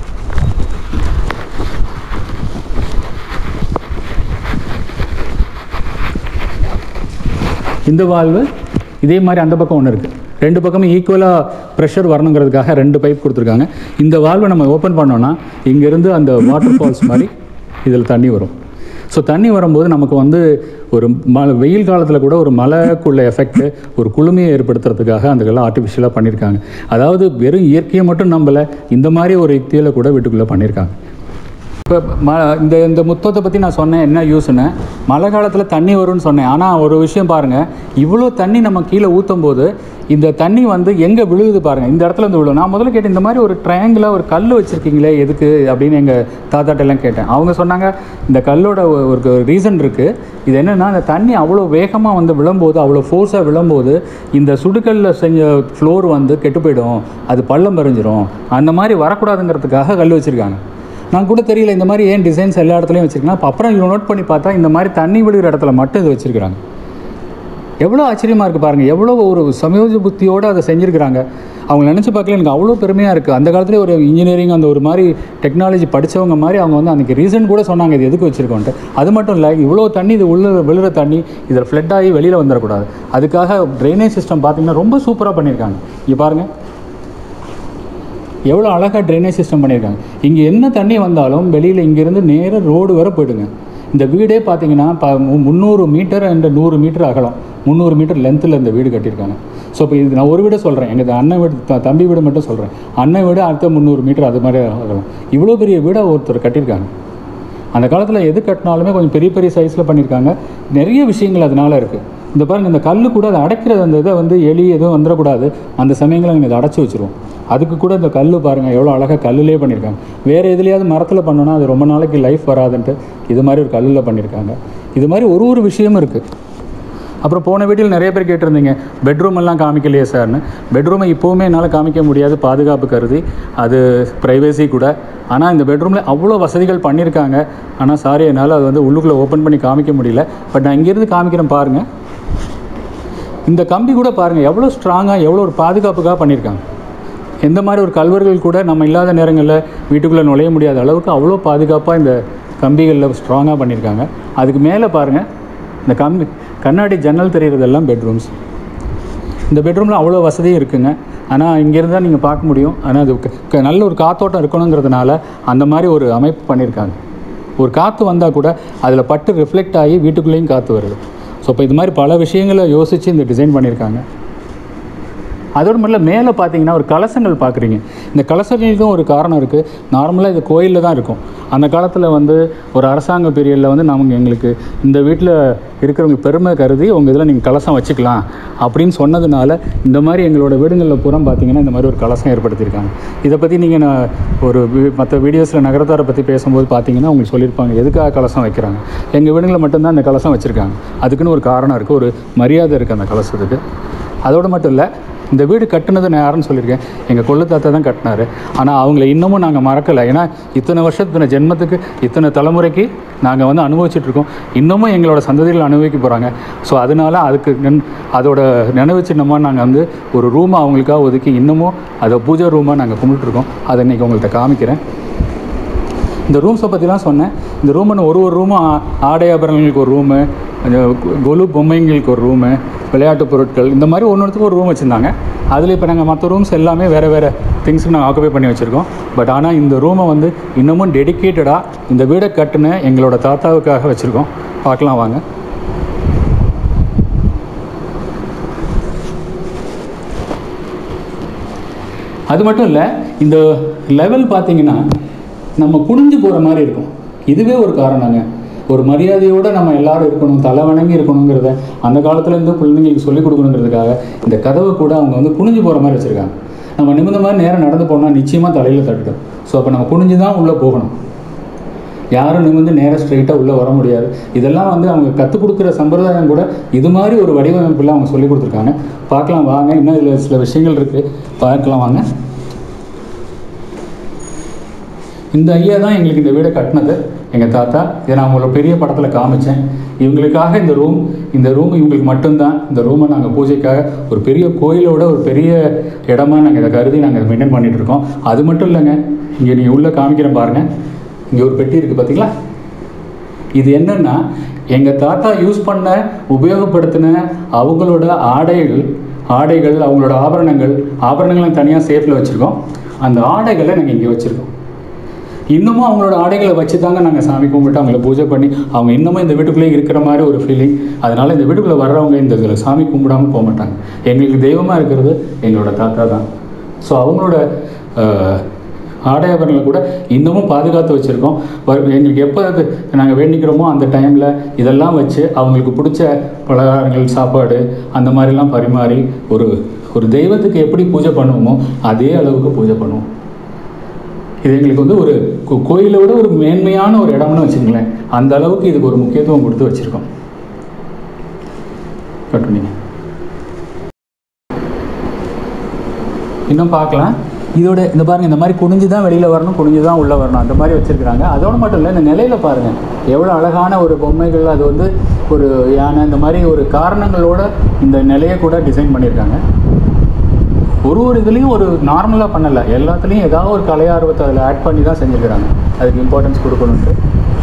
இந்த வால்வு இதே மாதிரி அந்த பக்கம் ஒன்று இருக்குது ரெண்டு பக்கமும் ஈக்குவலாக ப்ரெஷர் வரணுங்கிறதுக்காக ரெண்டு பைப் கொடுத்துருக்காங்க இந்த வால்வை நம்ம ஓப்பன் பண்ணோன்னா இங்கேருந்து அந்த வாட்டர் ஃபால்ஸ் மாதிரி இதில் தண்ணி வரும் ஸோ தண்ணி வரும்போது நமக்கு வந்து ஒரு மழை வெயில் காலத்தில் கூட ஒரு மழைக்குள்ள எஃபெக்ட் ஒரு குளுமையை ஏற்படுத்துறதுக்காக அதுக்கெல்லாம் ஆர்டிஃபிஷியலாக பண்ணியிருக்காங்க அதாவது வெறும் இயற்கையை மட்டும் நம்பலை இந்த மாதிரி ஒரு யுக்தியில் கூட வீட்டுக்குள்ளே பண்ணியிருக்காங்க இப்போ ம இந்த இந்த முத்தத்தை பற்றி நான் சொன்னேன் என்ன யூஸ்னு மழை காலத்தில் தண்ணி வரும்னு சொன்னேன் ஆனால் ஒரு விஷயம் பாருங்கள் இவ்வளோ தண்ணி நம்ம கீழே ஊற்றும் போது இந்த தண்ணி வந்து எங்கே விழுகுது பாருங்கள் இந்த இடத்துல இருந்து விழும் நான் முதல்ல கேட்டேன் இந்த மாதிரி ஒரு ட்ரையாங்கிளாக ஒரு கல் வச்சுருக்கீங்களே எதுக்கு அப்படின்னு எங்கள் தாத்தாட்ட எல்லாம் கேட்டேன் அவங்க சொன்னாங்க இந்த கல்லோட ஒ- ஒரு ரீசன் இருக்குது இது என்னென்னா அந்த தண்ணி அவ்வளோ வேகமாக வந்து விழும்போது அவ்வளோ ஃபோர்ஸாக விழும்போது இந்த சுடுக்கல்ல செஞ்ச ஃப்ளோர் வந்து கெட்டு போயிடும் அது பள்ளம் பறிஞ்சிரும் அந்த மாதிரி வரக்கூடாதுங்கிறதுக்காக கல் வச்சுருக்காங்க நான் கூட தெரியல இந்த மாதிரி ஏன் டிசைன்ஸ் எல்லா இடத்துலையும் வச்சிருக்கலாம் அப்போ அப்புறம் இவ்வளோ நோட் பண்ணி பார்த்தா இந்த மாதிரி தண்ணி விழுகிற இடத்துல மட்டும் இது வச்சிருக்கிறாங்க எவ்வளோ ஆச்சரியமாக இருக்குது பாருங்கள் எவ்வளோ ஒரு சமயோஜ புத்தியோடு அதை செஞ்சுருக்கிறாங்க அவங்க நினச்சி பார்க்கல எனக்கு அவ்வளோ பெருமையாக இருக்குது அந்த காலத்துலேயே ஒரு இன்ஜினியரிங் அந்த ஒரு மாதிரி டெக்னாலஜி படித்தவங்க மாதிரி அவங்க வந்து அன்றைக்கி ரீசன் கூட சொன்னாங்க இது எதுக்கு வச்சுருக்கோன்ட்டு அது மட்டும் இல்லை இவ்வளோ தண்ணி இது உள்ள விழுற தண்ணி இதில் ஃப்ளட் ஆகி வெளியில் வந்துடக்கூடாது அதுக்காக ட்ரைனேஜ் சிஸ்டம் பார்த்தீங்கன்னா ரொம்ப சூப்பராக பண்ணியிருக்காங்க இங்கே பாருங்கள் எவ்வளோ அழகாக ட்ரைனேஜ் சிஸ்டம் பண்ணியிருக்காங்க இங்கே என்ன தண்ணி வந்தாலும் வெளியில் இங்கேருந்து நேராக ரோடு வரை போயிடுங்க இந்த வீடே பார்த்தீங்கன்னா ப மு- முந்நூறு மீட்டர் அண்ட் நூறு மீட்டர் அகலம் முந்நூறு மீட்டர் லென்த்தில் இந்த வீடு கட்டியிருக்காங்க ஸோ இப்போ இது நான் ஒரு வீடை சொல்கிறேன் எங்கள் அண்ணன் வீடு த- தம்பி வீடு மட்டும் சொல்கிறேன் அண்ணன் வீடு அடுத்த முந்நூறு மீட்டர் அது மாதிரி அகலம் இவ்வளோ பெரிய வீடை ஒருத்தர் கட்டியிருக்காங்க அந்த காலத்தில் எது கட்டினாலுமே கொஞ்சம் பெரிய பெரிய சைஸில் பண்ணியிருக்காங்க நிறைய விஷயங்கள் அதனால இருக்குது இந்த பாருங்க இந்த கல் கூட அதை அடைக்கிறது அந்த இதை வந்து எலி எதுவும் வந்துடக்கூடாது அந்த சமயங்களில் நீங்கள் அதை அடைச்சி வச்சிருவோம் அதுக்கு கூட இந்த கல் பாருங்கள் எவ்வளோ அழகாக கல்லுலேயே பண்ணியிருக்காங்க வேறு எதுலையாவது மரத்தில் பண்ணோன்னா அது ரொம்ப நாளைக்கு லைஃப் வராதுன்ட்டு இது மாதிரி ஒரு கல்லில் பண்ணியிருக்காங்க இது மாதிரி ஒரு ஒரு விஷயமும் இருக்குது அப்புறம் போன வீட்டில் நிறைய பேர் கேட்டிருந்தீங்க பெட்ரூம் எல்லாம் காமிக்கலையே சார்னு பெட்ரூமை இப்போவுமே என்னால் காமிக்க முடியாது பாதுகாப்பு கருதி அது ப்ரைவேசி கூட ஆனால் இந்த பெட்ரூமில் அவ்வளோ வசதிகள் பண்ணியிருக்காங்க ஆனால் சாரி என்னால் அது வந்து உள்ளுக்குள்ளே ஓப்பன் பண்ணி காமிக்க முடியல பட் நான் இங்கேருந்து காமிக்கிறேன் பாருங்கள் இந்த கம்பி கூட பாருங்கள் எவ்வளோ ஸ்ட்ராங்காக எவ்வளோ ஒரு பாதுகாப்புக்காக பண்ணியிருக்காங்க எந்த மாதிரி ஒரு கல்வர்கள் கூட நம்ம இல்லாத நேரங்களில் வீட்டுக்குள்ளே நுழைய முடியாத அளவுக்கு அவ்வளோ பாதுகாப்பாக இந்த கம்பிகளில் ஸ்ட்ராங்காக பண்ணியிருக்காங்க அதுக்கு மேலே பாருங்கள் இந்த கம்பி கண்ணாடி ஜன்னல் தெரிகிறதெல்லாம் பெட்ரூம்ஸ் இந்த பெட்ரூமில் அவ்வளோ வசதியும் இருக்குங்க ஆனால் இங்கேருந்து தான் நீங்கள் பார்க்க முடியும் ஆனால் அது க- க- நல்ல ஒரு காத்தோட்டம் இருக்கணுங்கிறதுனால அந்த மாதிரி ஒரு அமைப்பு பண்ணியிருக்காங்க ஒரு காற்று வந்தால் கூட அதில் பட்டு ரிஃப்ளெக்ட் ஆகி வீட்டுக்குள்ளேயும் காற்று வருது ஸோ இப்போ இது மாதிரி பல விஷயங்களை யோசித்து இந்த டிசைன் பண்ணியிருக்காங்க அதோடு மட்டும் இல்லை மேலே பார்த்தீங்கன்னா ஒரு கலசங்கள் பார்க்குறீங்க இந்த கலசங்களுக்கும் ஒரு காரணம் இருக்குது நார்மலாக இது கோயிலில் தான் இருக்கும் அந்த காலத்தில் வந்து ஒரு அரசாங்க பீரியடில் வந்து நமக்கு எங்களுக்கு இந்த வீட்டில் இருக்கிறவங்க பெருமை கருதி உங்கள் இதில் நீங்கள் கலசம் வச்சுக்கலாம் அப்படின்னு சொன்னதுனால இந்த மாதிரி எங்களோட வீடுகளில் பூரா பார்த்தீங்கன்னா இந்த மாதிரி ஒரு கலசம் ஏற்படுத்தியிருக்காங்க இதை பற்றி நீங்கள் நான் ஒரு மற்ற வீடியோஸில் நகரத்தாரை பற்றி பேசும்போது பார்த்தீங்கன்னா உங்களுக்கு சொல்லியிருப்பாங்க எதுக்காக கலசம் வைக்கிறாங்க எங்கள் வீடுகளில் மட்டும்தான் அந்த கலசம் வச்சுருக்காங்க அதுக்குன்னு ஒரு காரணம் இருக்குது ஒரு மரியாதை இருக்குது அந்த கலசத்துக்கு அதோடு மட்டும் இல்லை இந்த வீடு கட்டுனது நான் யாருன்னு சொல்லியிருக்கேன் எங்கள் கொள்ளு தாத்தா தான் கட்டினாரு ஆனால் அவங்கள இன்னமும் நாங்கள் மறக்கலை ஏன்னா இத்தனை வருஷத்து இத்தனை ஜென்மத்துக்கு இத்தனை தலைமுறைக்கு நாங்கள் வந்து அனுபவிச்சுட்டு இருக்கோம் இன்னமும் எங்களோட சந்ததிகள் அனுபவிக்க போகிறாங்க ஸோ அதனால அதுக்கு நன் அதோட நினைவு சின்னமாக நாங்கள் வந்து ஒரு ரூமை அவங்களுக்காக ஒதுக்கி இன்னமும் அதை பூஜை ரூமாக நாங்கள் கும்பிட்டுருக்கோம் அதை இன்றைக்கி உங்கள்கிட்ட காமிக்கிறேன் இந்த ரூம்ஸை பற்றிலாம் சொன்னேன் இந்த ரூம்னு ஒரு ஒரு ரூமும் ஆ- ஆடை ஆபரணங்களுக்கு ஒரு ரூமு கொலு பொம்மைங்களுக்கு ஒரு ரூமு விளையாட்டு பொருட்கள் இந்த மாதிரி ஒன்று ஒன்றுத்துக்கு ஒரு ரூம் வச்சுருந்தாங்க அதில் இப்போ நாங்கள் மற்ற ரூம்ஸ் எல்லாமே வேறு வேறு திங்ஸுக்கு நாங்கள் ஆக்குபை பண்ணி வச்சுருக்கோம் பட் ஆனால் இந்த ரூமை வந்து இன்னமும் டெடிக்கேட்டடாக இந்த வீடை கட்டுன எங்களோட தாத்தாவுக்காக வச்சுருக்கோம் பார்க்கலாம் வாங்க அது மட்டும் இல்லை இந்த லெவல் பார்த்தீங்கன்னா நம்ம குனிஞ்சு போகிற மாதிரி இருக்கும் இதுவே ஒரு காரணங்க ஒரு மரியாதையோடு நம்ம எல்லாரும் இருக்கணும் தலை வணங்கி இருக்கணுங்கிறத அந்த காலத்துலேருந்து குழந்தைங்களுக்கு சொல்லிக் கொடுக்கணுங்கிறதுக்காக இந்த கதவை கூட அவங்க வந்து குனிஞ்சு போகிற மாதிரி வச்சுருக்காங்க நம்ம நிமிந்த மாதிரி நேரம் நடந்து போனால் நிச்சயமாக தலையில் தட்டுடும் ஸோ அப்போ நம்ம குனிஞ்சு தான் உள்ளே போகணும் யாரும் நிமிர்ந்து நேராக ஸ்ட்ரைட்டாக உள்ளே வர முடியாது இதெல்லாம் வந்து அவங்க கற்றுக் கொடுக்குற சம்பிரதாயம் கூட இது மாதிரி ஒரு வடிவமைப்பில் அவங்க சொல்லி கொடுத்துருக்காங்க பார்க்கலாம் வாங்க இன்னும் இதில் சில விஷயங்கள் இருக்குது பார்க்கலாம் வாங்க இந்த ஐயா தான் எங்களுக்கு இந்த வீடை கட்டினது எங்கள் தாத்தா இதை நான் உங்களோட பெரிய படத்தில் காமிச்சேன் இவங்களுக்காக இந்த ரூம் இந்த ரூம் இவங்களுக்கு மட்டும்தான் இந்த ரூமை நாங்கள் பூஜைக்காக ஒரு பெரிய கோயிலோட ஒரு பெரிய இடமா நாங்கள் இதை கருதி நாங்கள் மெயின்டைன் பண்ணிட்டு இருக்கோம் அது மட்டும் இல்லைங்க இங்கே நீங்கள் உள்ளே காமிக்கிறேன் பாருங்கள் இங்கே ஒரு பெட்டி இருக்குது பார்த்தீங்களா இது என்னன்னா எங்கள் தாத்தா யூஸ் பண்ண உபயோகப்படுத்தின அவங்களோட ஆடைகள் ஆடைகள் அவங்களோட ஆபரணங்கள் ஆபரணங்களை தனியாக சேஃபில் வச்சுருக்கோம் அந்த ஆடைகளை நாங்கள் இங்கே வச்சுருக்கோம் இன்னமும் அவங்களோட ஆடைகளை வச்சு தாங்க நாங்கள் சாமி கும்பிட்டு அவங்கள பூஜை பண்ணி அவங்க இன்னமும் இந்த வீட்டுக்குள்ளேயே இருக்கிற மாதிரி ஒரு ஃபீலிங் அதனால் இந்த வீட்டுக்குள்ளே வர்றவங்க இந்த இதில் சாமி கும்பிடாம போக மாட்டாங்க எங்களுக்கு தெய்வமாக இருக்கிறது எங்களோட தாத்தா தான் ஸோ அவங்களோட அஹ், ஆடையாபரணங்களை கூட இன்னமும் பாதுகாத்து வச்சுருக்கோம் எங்களுக்கு எப்போ அது நாங்கள் வேண்டிக்கிறோமோ அந்த டைமில் இதெல்லாம் வச்சு அவங்களுக்கு பிடிச்ச பலகாரங்கள் சாப்பாடு அந்த மாதிரிலாம் பரிமாறி ஒரு ஒரு தெய்வத்துக்கு எப்படி பூஜை பண்ணுவோமோ அதே அளவுக்கு பூஜை பண்ணுவோம் இது எங்களுக்கு வந்து ஒரு கோ- கோயிலை விட ஒரு மேன்மையான ஒரு இடம்னு வச்சுங்களேன் அந்த அளவுக்கு இதுக்கு ஒரு முக்கியத்துவம் கொடுத்து வச்சுருக்கோம் கட்டுனீங்க இன்னும் பார்க்கலாம் இதோட இந்த பாருங்க இந்த மாதிரி குனிஞ்சு தான் வெளியில் வரணும் குனிஞ்சு தான் உள்ளே வரணும் அந்த மாதிரி வச்சுருக்காங்க அதோட மட்டும் இல்லை இந்த நிலையில பாருங்கள் எவ்வளோ அழகான ஒரு பொம்மைகள் அது வந்து ஒரு யானை இந்த மாதிரி ஒரு காரணங்களோட இந்த நிலையை கூட டிசைன் பண்ணியிருக்காங்க ஒரு ஒரு இதுலேயும் ஒரு நார்மலாக பண்ணலை எல்லாத்துலேயும் ஏதாவது ஒரு கலை ஆர்வத்தை அதில் ஆட் பண்ணி தான் செஞ்சுருக்கிறாங்க அதுக்கு இம்பார்ட்டன்ஸ் கொடுக்கணுன்ட்டு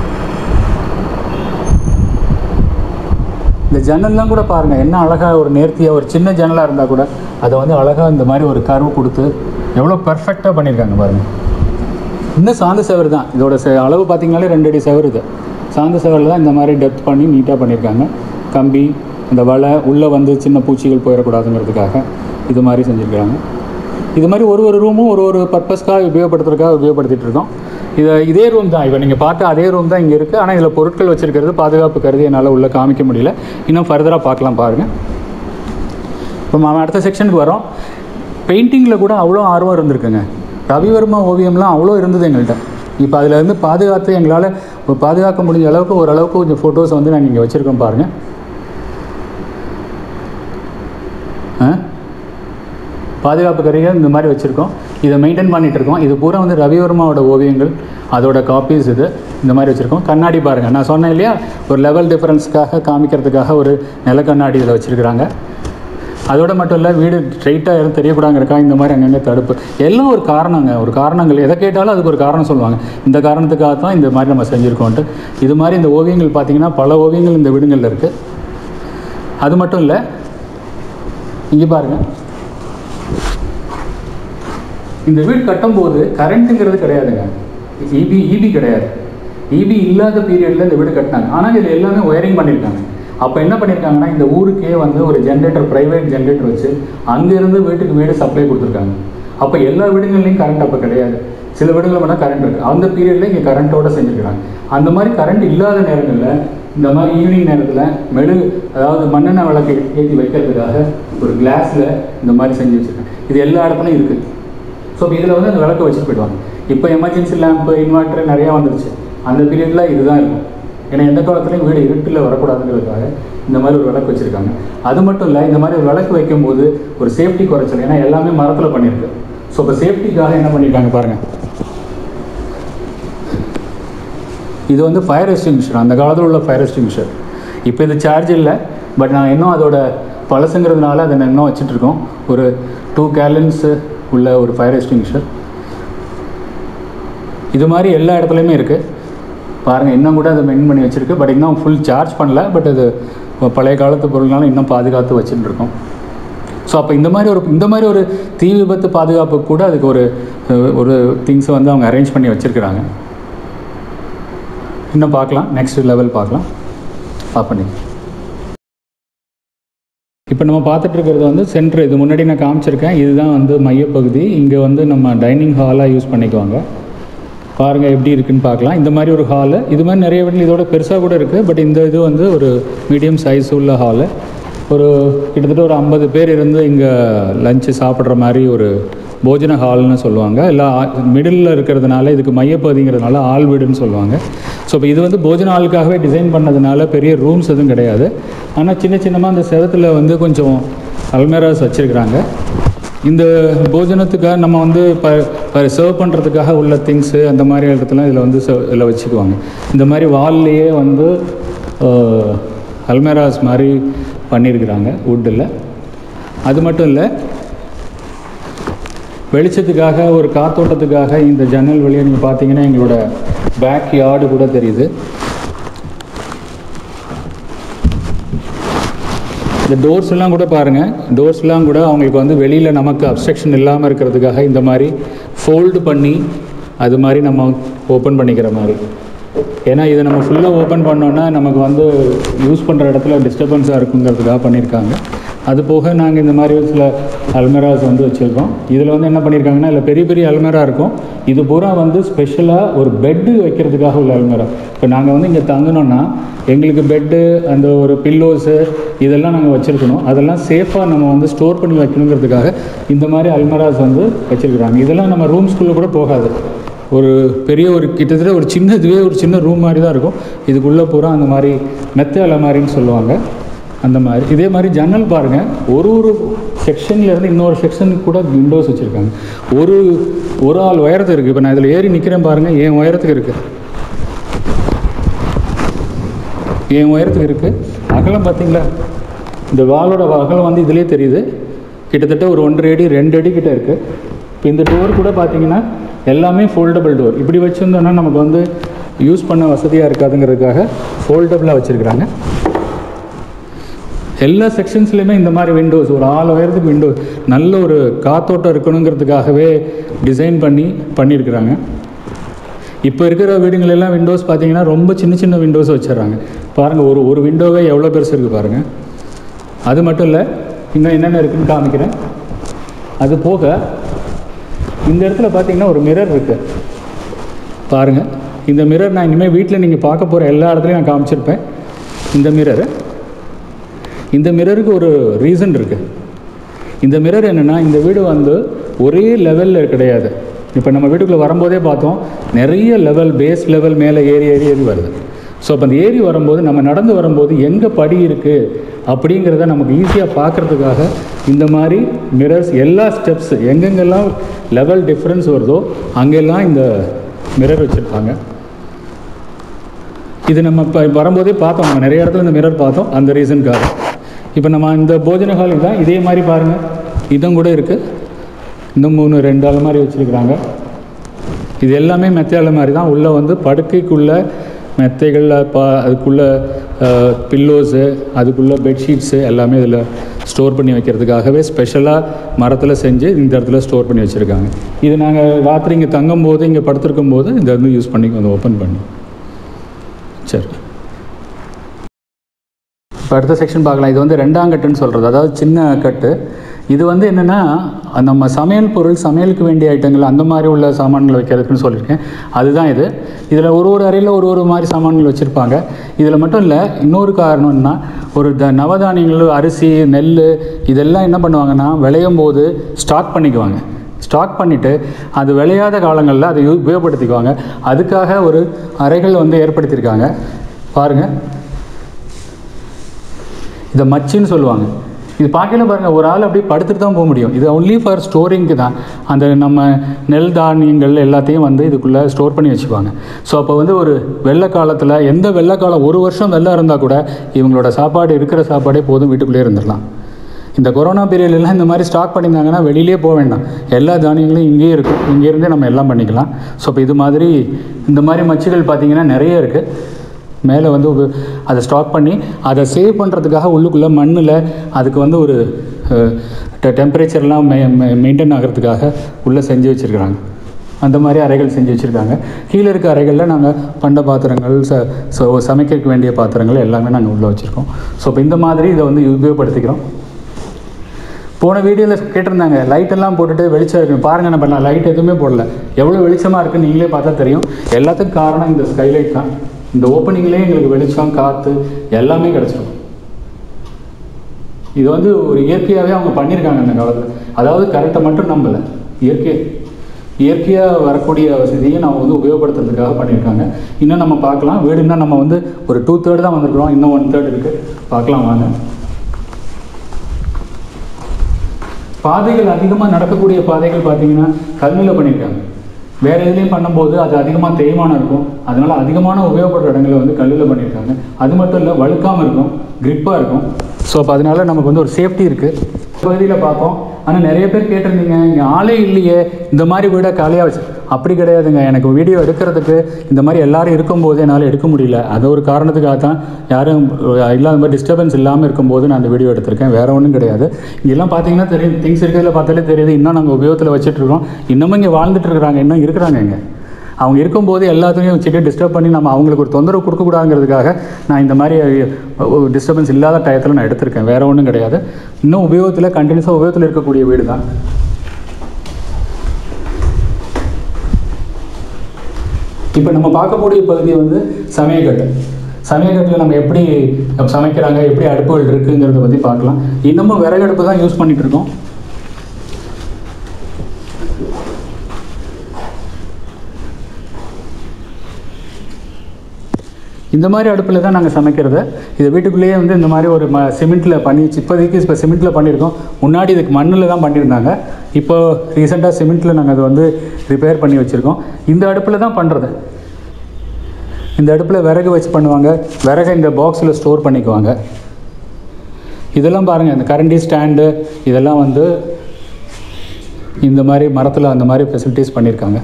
இந்த ஜன்னல்லாம் கூட பாருங்கள் என்ன அழகாக ஒரு நேர்த்தியாக ஒரு சின்ன ஜன்னலாக இருந்தால் கூட அதை வந்து அழகாக இந்த மாதிரி ஒரு கர்வ் கொடுத்து எவ்வளோ பர்ஃபெக்டாக பண்ணியிருக்காங்க பாருங்கள் இன்னும் சாந்த செவர் தான் இதோட செ- அளவு பார்த்தீங்கனாலே ரெண்டு அடி செவர் இது சாந்த செவரில் தான் இந்த மாதிரி டெப்த் பண்ணி நீட்டாக பண்ணியிருக்காங்க கம்பி இந்த வலை உள்ளே வந்து சின்ன பூச்சிகள் போயிடக்கூடாதுங்கிறதுக்காக இது மாதிரி செஞ்சுருக்காங்க இது மாதிரி ஒரு ஒரு ரூமும் ஒரு ஒரு பர்பஸ்க்காக உபயோகப்படுத்துறதுக்காக உபயோகப்படுத்திட்டு இருக்கோம் இதை இதே ரூம் தான் இப்போ நீங்கள் பார்த்த அதே ரூம் தான் இங்கே இருக்குது ஆனால் இதில் பொருட்கள் வச்சுருக்கிறது பாதுகாப்பு கருதி என்னால் உள்ளே காமிக்க முடியல இன்னும் ஃபர்தராக பார்க்கலாம் பாருங்கள் இப்போ நம்ம அடுத்த செக்ஷனுக்கு வரோம் பெயிண்டிங்கில் கூட அவ்வளோ ஆர்வம் இருந்திருக்குங்க ரவிவர்மா ஓவியம்லாம் அவ்வளோ இருந்தது எங்கள்கிட்ட இப்போ அதில் இருந்து பாதுகாத்து எங்களால் பாதுகாக்க முடிஞ்ச அளவுக்கு ஓரளவுக்கு கொஞ்சம் ஃபோட்டோஸ் வந்து நாங்கள் இங்கே வச்சுருக்கோம் பாருங்கள் ஆ பாதுகாப்பு கருவிகள் இந்த மாதிரி வச்சுருக்கோம் இதை மெயின்டைன் பண்ணிகிட்டு இருக்கோம் இது பூரா வந்து ரவிவர்மாவோட ஓவியங்கள் அதோட காப்பீஸ் இது இந்த மாதிரி வச்சுருக்கோம் கண்ணாடி பாருங்கள் நான் சொன்னேன் இல்லையா ஒரு லெவல் டிஃபரன்ஸ்க்காக காமிக்கிறதுக்காக ஒரு நில கண்ணாடி இதில் வச்சுருக்குறாங்க அதோட மட்டும் இல்லை வீடு ஸ்ட்ரைட்டாக எதுவும் தெரியக்கூடாங்கிறக்கா இந்த மாதிரி அங்கங்கே தடுப்பு எல்லாம் ஒரு காரணங்க ஒரு காரணங்கள் எதை கேட்டாலும் அதுக்கு ஒரு காரணம் சொல்லுவாங்க இந்த காரணத்துக்காக தான் இந்த மாதிரி நம்ம செஞ்சுருக்கோன்ட்டு இது மாதிரி இந்த ஓவியங்கள் பார்த்தீங்கன்னா பல ஓவியங்கள் இந்த வீடுங்களில் இருக்குது அது மட்டும் இல்லை இங்கே பாருங்கள் இந்த வீடு கட்டும்போது கரண்ட்டுங்கிறது கிடையாதுங்க இபி இபி கிடையாது இபி இல்லாத பீரியடில் இந்த வீடு கட்டினாங்க ஆனால் இதில் எல்லாமே ஒயரிங் பண்ணியிருக்காங்க அப்போ என்ன பண்ணியிருக்காங்கன்னா இந்த ஊருக்கே வந்து ஒரு ஜென்ரேட்டர் ப்ரைவேட் ஜென்ரேட்டர் வச்சு அங்கேருந்து வீட்டுக்கு வீடு சப்ளை கொடுத்துருக்காங்க அப்போ எல்லா வீடுகள்லையும் கரண்ட் அப்போ கிடையாது சில வீடுகளில் மட்டும் கரண்ட் இருக்குது அந்த பீரியடில் இங்கே கரண்ட்டோட செஞ்சுருக்காங்க அந்த மாதிரி கரண்ட் இல்லாத நேரங்களில் இந்த மாதிரி ஈவினிங் நேரத்தில் மெழு அதாவது மண்ணெண்ணெய் விளக்கு ஏற்றி வைக்கிறதுக்காக ஒரு கிளாஸில் இந்த மாதிரி செஞ்சு வச்சுருக்காங்க இது எல்லா இடத்துலையும் இருக்குது ஸோ இப்போ இதில் வந்து அந்த விளக்கு வச்சுட்டு போயிடுவாங்க இப்போ எமர்ஜென்சி லேம்ப்பு இன்வெர்ட்டர் நிறையா வந்துருச்சு அந்த பீரியடில் இதுதான் இருக்கும் ஏன்னா எந்த காலத்துலையும் வீடு இருட்டில் வரக்கூடாதுங்கிறதுக்காக இந்த மாதிரி ஒரு விளக்கு வச்சுருக்காங்க அது மட்டும் இல்லை இந்த மாதிரி ஒரு விளக்கு வைக்கும்போது ஒரு சேஃப்டி குறைச்சல் ஏன்னா எல்லாமே மரத்தில் பண்ணியிருக்கு ஸோ இப்போ சேஃப்டிக்காக என்ன பண்ணியிருக்காங்க பாருங்கள் இது வந்து ஃபயர் எக்ஸ்டிங்ஷர் அந்த காலத்தில் உள்ள ஃபயர் எக்ஸ்டிங்ஷர் இப்போ இது சார்ஜ் இல்லை பட் நான் இன்னும் அதோட பழசுங்கிறதுனால அதை நான் இன்னும் வச்சுட்ருக்கோம் ஒரு டூ கேலன்ஸு உள்ள ஒரு ஃபயர் எக்ஸ்டிங்ஷர் இது மாதிரி எல்லா இடத்துலையுமே இருக்குது பாருங்கள் இன்னும் கூட அதை மெயின் பண்ணி வச்சுருக்கு பட் இன்னும் ஃபுல் சார்ஜ் பண்ணல பட் அது பழைய காலத்து பொருள்னால இன்னும் பாதுகாத்து வச்சுட்டு இருக்கோம் ஸோ அப்போ இந்த மாதிரி ஒரு இந்த மாதிரி ஒரு தீ விபத்து பாதுகாப்பு கூட அதுக்கு ஒரு ஒரு திங்ஸை வந்து அவங்க அரேஞ்ச் பண்ணி வச்சுருக்கிறாங்க இன்னும் பார்க்கலாம் நெக்ஸ்ட் லெவல் பார்க்கலாம் ஆஃப் பண்ணி இப்போ நம்ம பார்த்துட்டு இருக்கிறது வந்து சென்டர் இது முன்னாடி நான் காமிச்சிருக்கேன் இதுதான் வந்து மையப்பகுதி இங்கே வந்து நம்ம டைனிங் ஹாலாக யூஸ் பண்ணிக்குவாங்க பாருங்கள் எப்படி இருக்குன்னு பார்க்கலாம் இந்த மாதிரி ஒரு ஹாலு இது மாதிரி நிறைய வீட்டில் இதோட பெருசாக கூட இருக்குது பட் இந்த இது வந்து ஒரு மீடியம் சைஸ் உள்ள ஹாலு ஒரு கிட்டத்தட்ட ஒரு ஐம்பது பேர் இருந்து இங்கே லஞ்சு சாப்பிட்ற மாதிரி ஒரு போஜன ஹால்னு சொல்லுவாங்க இல்லை மிடில் இருக்கிறதுனால இதுக்கு மையப்பகுதிங்கிறதுனால ஆள் வீடுன்னு சொல்லுவாங்க ஸோ இப்போ இது வந்து போஜன ஹாலுக்காகவே டிசைன் பண்ணதுனால பெரிய ரூம்ஸ் எதுவும் கிடையாது ஆனால் சின்ன சின்னமாக அந்த செவத்தில் வந்து கொஞ்சம் அல்மேராஸ் வச்சுருக்குறாங்க இந்த போஜனத்துக்காக நம்ம வந்து இப்போ இப்போ சர்வ் பண்ணுறதுக்காக உள்ள திங்ஸு அந்த மாதிரி இடத்துலாம் இதில் வந்து சர்வ் இதில் வச்சுக்குவாங்க இந்த மாதிரி வால்லையே வந்து அல்மேராஸ் மாதிரி பண்ணியிருக்கிறாங்க வுட்டில் அது மட்டும் இல்லை வெளிச்சத்துக்காக ஒரு காத்தோட்டத்துக்காக இந்த ஜன்னல் வழியாக நீங்கள் பார்த்தீங்கன்னா எங்களோட பேக் யார்டு கூட தெரியுது இந்த டோர்ஸ் எல்லாம் கூட பாருங்கள் டோர்ஸ்லாம் கூட அவங்களுக்கு வந்து வெளியில் நமக்கு அப்ஸ்ட்ரக்ஷன் இல்லாமல் இருக்கிறதுக்காக இந்த மாதிரி ஃபோல்டு பண்ணி அது மாதிரி நம்ம ஓப்பன் பண்ணிக்கிற மாதிரி ஏன்னா இதை நம்ம ஃபுல்லாக ஓப்பன் பண்ணோன்னா நமக்கு வந்து யூஸ் பண்ணுற இடத்துல டிஸ்டர்பன்ஸாக இருக்குங்கிறதுக்காக பண்ணியிருக்காங்க அது போக நாங்கள் இந்த மாதிரி சில அல்மெராஸ் வந்து வச்சுருக்கோம் இதில் வந்து என்ன பண்ணியிருக்காங்கன்னா இல்லை பெரிய பெரிய அல்மெரா இருக்கும் இது பூரா வந்து ஸ்பெஷலாக ஒரு பெட்டு வைக்கிறதுக்காக உள்ள அல்மெரா இப்போ நாங்கள் வந்து இங்கே தங்கினோன்னா எங்களுக்கு பெட்டு அந்த ஒரு பில்லோஸு இதெல்லாம் நாங்கள் வச்சுருக்கணும் அதெல்லாம் சேஃபாக நம்ம வந்து ஸ்டோர் பண்ணி வைக்கணுங்கிறதுக்காக இந்த மாதிரி அல்மராஸ் வந்து வச்சுருக்குறாங்க இதெல்லாம் நம்ம ரூம்ஸ்குள்ளே கூட போகாது ஒரு பெரிய ஒரு கிட்டத்தட்ட ஒரு சின்ன இதுவே ஒரு சின்ன ரூம் மாதிரி தான் இருக்கும் இதுக்குள்ளே பூரா அந்த மாதிரி மெத்த அலமாரின்னு சொல்லுவாங்க அந்த மாதிரி இதே மாதிரி ஜன்னல் பாருங்கள் ஒரு ஒரு செக்ஷன்லேருந்து இன்னொரு செக்ஷனுக்கு கூட விண்டோஸ் வச்சுருக்காங்க ஒரு ஒரு ஆள் உயரத்துக்கு இருக்குது இப்போ நான் இதில் ஏறி நிற்கிறேன் பாருங்கள் என் உயரத்துக்கு இருக்குது என் உயரத்துக்கு இருக்குது அகலம் பார்த்தீங்களா இந்த வாலோட அகலம் வந்து இதிலே தெரியுது கிட்டத்தட்ட ஒரு ஒன்றரை அடி ரெண்டு அடி கிட்ட இருக்குது இப்போ இந்த டோர் கூட பார்த்தீங்கன்னா எல்லாமே ஃபோல்டபுள் டோர் இப்படி வச்சுருந்தோன்னா நமக்கு வந்து யூஸ் பண்ண வசதியாக இருக்காதுங்கிறதுக்காக ஃபோல்டபுளாக வச்சுருக்குறாங்க எல்லா செக்ஷன்ஸ்லையுமே இந்த மாதிரி விண்டோஸ் ஒரு ஆள் உயரத்துக்கு விண்டோ நல்ல ஒரு காத்தோட்டம் இருக்கணுங்கிறதுக்காகவே டிசைன் பண்ணி பண்ணியிருக்கிறாங்க இப்போ இருக்கிற வீடுகள் எல்லாம் விண்டோஸ் பார்த்தீங்கன்னா ரொம்ப சின்ன சின்ன விண்டோஸ் வச்சிடுறாங்க பாருங்கள் ஒரு ஒரு விண்டோவே எவ்வளோ பெருசு இருக்குது பாருங்கள் அது மட்டும் இல்லை இன்னும் என்னென்ன இருக்குன்னு காமிக்கிறேன் அது போக இந்த இடத்துல பார்த்தீங்கன்னா ஒரு மிரர் இருக்குது பாருங்கள் இந்த மிரர் நான் இனிமேல் வீட்டில் நீங்கள் பார்க்க போகிற எல்லா இடத்துலையும் நான் காமிச்சிருப்பேன் இந்த மிரர் இந்த மிரருக்கு ஒரு ரீசன் இருக்குது இந்த மிரர் என்னென்னா இந்த வீடு வந்து ஒரே லெவலில் கிடையாது இப்போ நம்ம வீட்டுக்குள்ளே வரும்போதே பார்த்தோம் நிறைய லெவல் பேஸ் லெவல் மேலே ஏறி ஏறி ஏறி வருது ஸோ அப்போ அந்த ஏறி வரும்போது நம்ம நடந்து வரும்போது எங்கே படி இருக்குது அப்படிங்கிறத நமக்கு ஈஸியாக பார்க்குறதுக்காக இந்த மாதிரி மிரர்ஸ் எல்லா ஸ்டெப்ஸ் எங்கெங்கெல்லாம் லெவல் டிஃப்ரென்ஸ் வருதோ அங்கெல்லாம் இந்த மிரர் வச்சுருப்பாங்க இது நம்ம இப்போ வரும்போதே பார்த்தோம் நம்ம நிறைய இடத்துல இந்த மிரர் பார்த்தோம் அந்த ரீசனுக்காக இப்போ நம்ம இந்த போஜன ஹால் தான் இதே மாதிரி பாருங்கள் இதுவும் கூட இருக்குது இன்னும் மூணு ரெண்டு அலமாரி வச்சுருக்குறாங்க இது எல்லாமே மெத்தை அலமாரி தான் உள்ளே வந்து படுக்கைக்குள்ளே மெத்தைகளில் பா அதுக்குள்ளே பில்லோஸு அதுக்குள்ளே பெட்ஷீட்ஸு எல்லாமே இதில் ஸ்டோர் பண்ணி வைக்கிறதுக்காகவே ஸ்பெஷலாக மரத்தில் செஞ்சு இந்த இடத்துல ஸ்டோர் பண்ணி வச்சுருக்காங்க இது நாங்கள் ராத்திரி இங்கே தங்கும்போது இங்கே படுத்திருக்கும் போது இந்த வந்து யூஸ் பண்ணி கொஞ்சம் ஓப்பன் பண்ணி சரி இப்போ அடுத்த செக்ஷன் பார்க்கலாம் இது வந்து ரெண்டாம் கட்டுன்னு சொல்கிறது அதாவது சின்ன கட்டு இது வந்து என்னென்னா நம்ம சமையல் பொருள் சமையலுக்கு வேண்டிய ஐட்டங்கள் அந்த மாதிரி உள்ள சாமான்கள் வைக்கிறதுக்குன்னு சொல்லியிருக்கேன் அதுதான் இது இதில் ஒரு ஒரு அறையில் ஒரு ஒரு மாதிரி சாமான்கள் வச்சுருப்பாங்க இதில் மட்டும் இல்லை இன்னொரு காரணம்னா ஒரு த நவதானியங்கள் அரிசி நெல் இதெல்லாம் என்ன பண்ணுவாங்கன்னா விளையும் போது ஸ்டாக் பண்ணிக்குவாங்க ஸ்டாக் பண்ணிவிட்டு அது விளையாத காலங்களில் அதை யூ- உபயோகப்படுத்திக்குவாங்க அதுக்காக ஒரு அறைகள் வந்து ஏற்படுத்தியிருக்காங்க பாருங்கள் இதை மச்சின்னு சொல்லுவாங்க இது பார்க்கல பாருங்கள் ஒரு ஆள் அப்படியே படுத்துட்டு தான் போக முடியும் இது ஒன்லி ஃபார் ஸ்டோரிங்க்கு தான் அந்த நம்ம நெல் தானியங்கள் எல்லாத்தையும் வந்து இதுக்குள்ளே ஸ்டோர் பண்ணி வச்சுக்குவாங்க ஸோ அப்போ வந்து ஒரு வெள்ளை காலத்தில் எந்த வெள்ளை காலம் ஒரு வருஷம் வெள்ளம் இருந்தால் கூட இவங்களோட சாப்பாடு இருக்கிற சாப்பாடே போதும் வீட்டுக்குள்ளே இருந்துடலாம் இந்த கொரோனா பீரியட்லாம் இந்த மாதிரி ஸ்டாக் பண்ணியிருந்தாங்கன்னா வெளியிலே போக வேண்டாம் எல்லா தானியங்களும் இங்கேயே இருக்கும் இங்கேருந்தே நம்ம எல்லாம் பண்ணிக்கலாம் ஸோ இப்போ இது மாதிரி இந்த மாதிரி மச்சுகள் பார்த்திங்கன்னா நிறைய இருக்குது மேலே வந்து ஒரு- அதை ஸ்டாக் பண்ணி அதை சேவ் பண்ணுறதுக்காக உள்ளுக்குள்ளே மண்ணில் அதுக்கு வந்து ஒரு டெம்பரேச்சர்லாம் மெ மெயின்டைன் ஆகிறதுக்காக உள்ளே செஞ்சு வச்சுருக்குறாங்க அந்த மாதிரி அறைகள் செஞ்சு வச்சுருக்காங்க கீழே இருக்க அறைகளில் நாங்கள் பண்ட பாத்திரங்கள் ச ஸோ சமைக்க வேண்டிய பாத்திரங்கள் எல்லாமே நாங்கள் உள்ளே வச்சுருக்கோம் ஸோ இப்போ இந்த மாதிரி இதை வந்து உபயோகப்படுத்திக்கிறோம் போன வீடியோவில் கேட்டிருந்தாங்க லைட் எல்லாம் போட்டுட்டு வெளிச்சம் இருக்கு பாருங்க நம்ம நான் லைட் எதுவுமே போடல எவ்வளோ வெளிச்சமாக இருக்குன்னு நீங்களே பார்த்தா தெரியும் எல்லாத்துக்கும் காரணம் இந்த ஸ்கைலைட் தான் இந்த ஓப்பனிங்லேயே எங்களுக்கு வெளிச்சம் காற்று எல்லாமே கிடச்சிரும் இது வந்து ஒரு இயற்கையாகவே அவங்க பண்ணியிருக்காங்க அந்த காலத்தில் அதாவது கரெக்டை மட்டும் நம்பலை இயற்கை இயற்கையாக வரக்கூடிய வசதியை நம்ம வந்து உபயோகப்படுத்துறதுக்காக பண்ணியிருக்காங்க இன்னும் நம்ம பார்க்கலாம் வீடு இன்னும் நம்ம வந்து ஒரு டூ தேர்ட் தான் வந்திருக்கிறோம் இன்னும் ஒன் தேர்ட் இருக்குது பார்க்கலாம் வாங்க பாதைகள் அதிகமாக நடக்கக்கூடிய பாதைகள் பார்த்தீங்கன்னா கல்லில் பண்ணியிருக்காங்க வேறு எதுலேயும் பண்ணும்போது அது அதிகமாக தேய்மானம் இருக்கும் அதனால அதிகமான உபயோகப்படுற இடங்களை வந்து கல்லில் பண்ணியிருக்காங்க அது மட்டும் இல்லை வழுக்காமல் இருக்கும் கிரிப்பாக இருக்கும் ஸோ அப்போ அதனால நமக்கு வந்து ஒரு சேஃப்டி இருக்குது பகுதியில் பார்ப்போம் ஆனால் நிறைய பேர் கேட்டிருந்தீங்க இங்கே ஆளே இல்லையே இந்த மாதிரி வீடை காலியாக வச்சு அப்படி கிடையாதுங்க எனக்கு வீடியோ எடுக்கிறதுக்கு இந்த மாதிரி எல்லாரும் இருக்கும்போது என்னால் எடுக்க முடியல அது ஒரு காரணத்துக்காக தான் யாரும் அஹ், இல்லாத மாதிரி டிஸ்டர்பன்ஸ் இல்லாமல் இருக்கும்போது நான் அந்த வீடியோ எடுத்திருக்கேன் வேற ஒன்றும் கிடையாது இங்கெல்லாம் பார்த்தீங்கன்னா தெரியும் திங்ஸ் இருக்கிறதுல பார்த்தாலே தெரியுது இன்னும் நாங்கள் உபயோகத்தில் வச்சுட்டு இருக்கோம் இன்னமும் இங்கே வாழ்ந்துட்டு இருக்கிறாங்க இன்னும் இருக்கிறாங்க இங்கே அவங்க இருக்கும்போது எல்லாத்தையும் வச்சுட்டு டிஸ்டர்ப் பண்ணி நம்ம அவங்களுக்கு ஒரு தொந்தரவு கொடுக்கக்கூடாதுங்கிறதுக்காக நான் இந்த மாதிரி டிஸ்டர்பன்ஸ் இல்லாத டயத்தில் நான் எடுத்திருக்கேன் வேற ஒன்றும் கிடையாது இன்னும் உபயோகத்தில் கண்டினியூஸாக உபயோகத்தில் இருக்கக்கூடிய வீடு தான் இப்போ நம்ம பார்க்கக்கூடிய பகுதி வந்து சமயக்கட்டு சமயக்கட்டில் நம்ம எப்படி சமைக்கிறாங்க எப்படி அடுப்புகள் இருக்குங்கிறத பற்றி பார்க்கலாம் இன்னமும் விறகடுப்பு தான் யூஸ் பண்ணிட்டு இருக்கோம் இந்த மாதிரி அடுப்பில் தான் நாங்கள் சமைக்கிறது இது வீட்டுக்குள்ளேயே வந்து இந்த மாதிரி ஒரு ம சிமெண்ட்டில் பண்ணி இப்போதைக்கு இப்போ சிமெண்ட்டில் பண்ணியிருக்கோம் முன்னாடி இதுக்கு மண்ணில் தான் பண்ணியிருந்தாங்க இப்போ ரீசெண்டாக சிமெண்ட்டில் நாங்கள் அதை வந்து ரிப்பேர் பண்ணி வச்சுருக்கோம் இந்த அடுப்பில் தான் பண்ணுறது இந்த அடுப்பில் விறகு வச்சு பண்ணுவாங்க விறகை இந்த பாக்ஸில் ஸ்டோர் பண்ணிக்குவாங்க இதெல்லாம் பாருங்கள் இந்த கரண்டி ஸ்டாண்டு இதெல்லாம் வந்து இந்த மாதிரி மரத்தில் அந்த மாதிரி ஃபெசிலிட்டிஸ் பண்ணியிருக்காங்க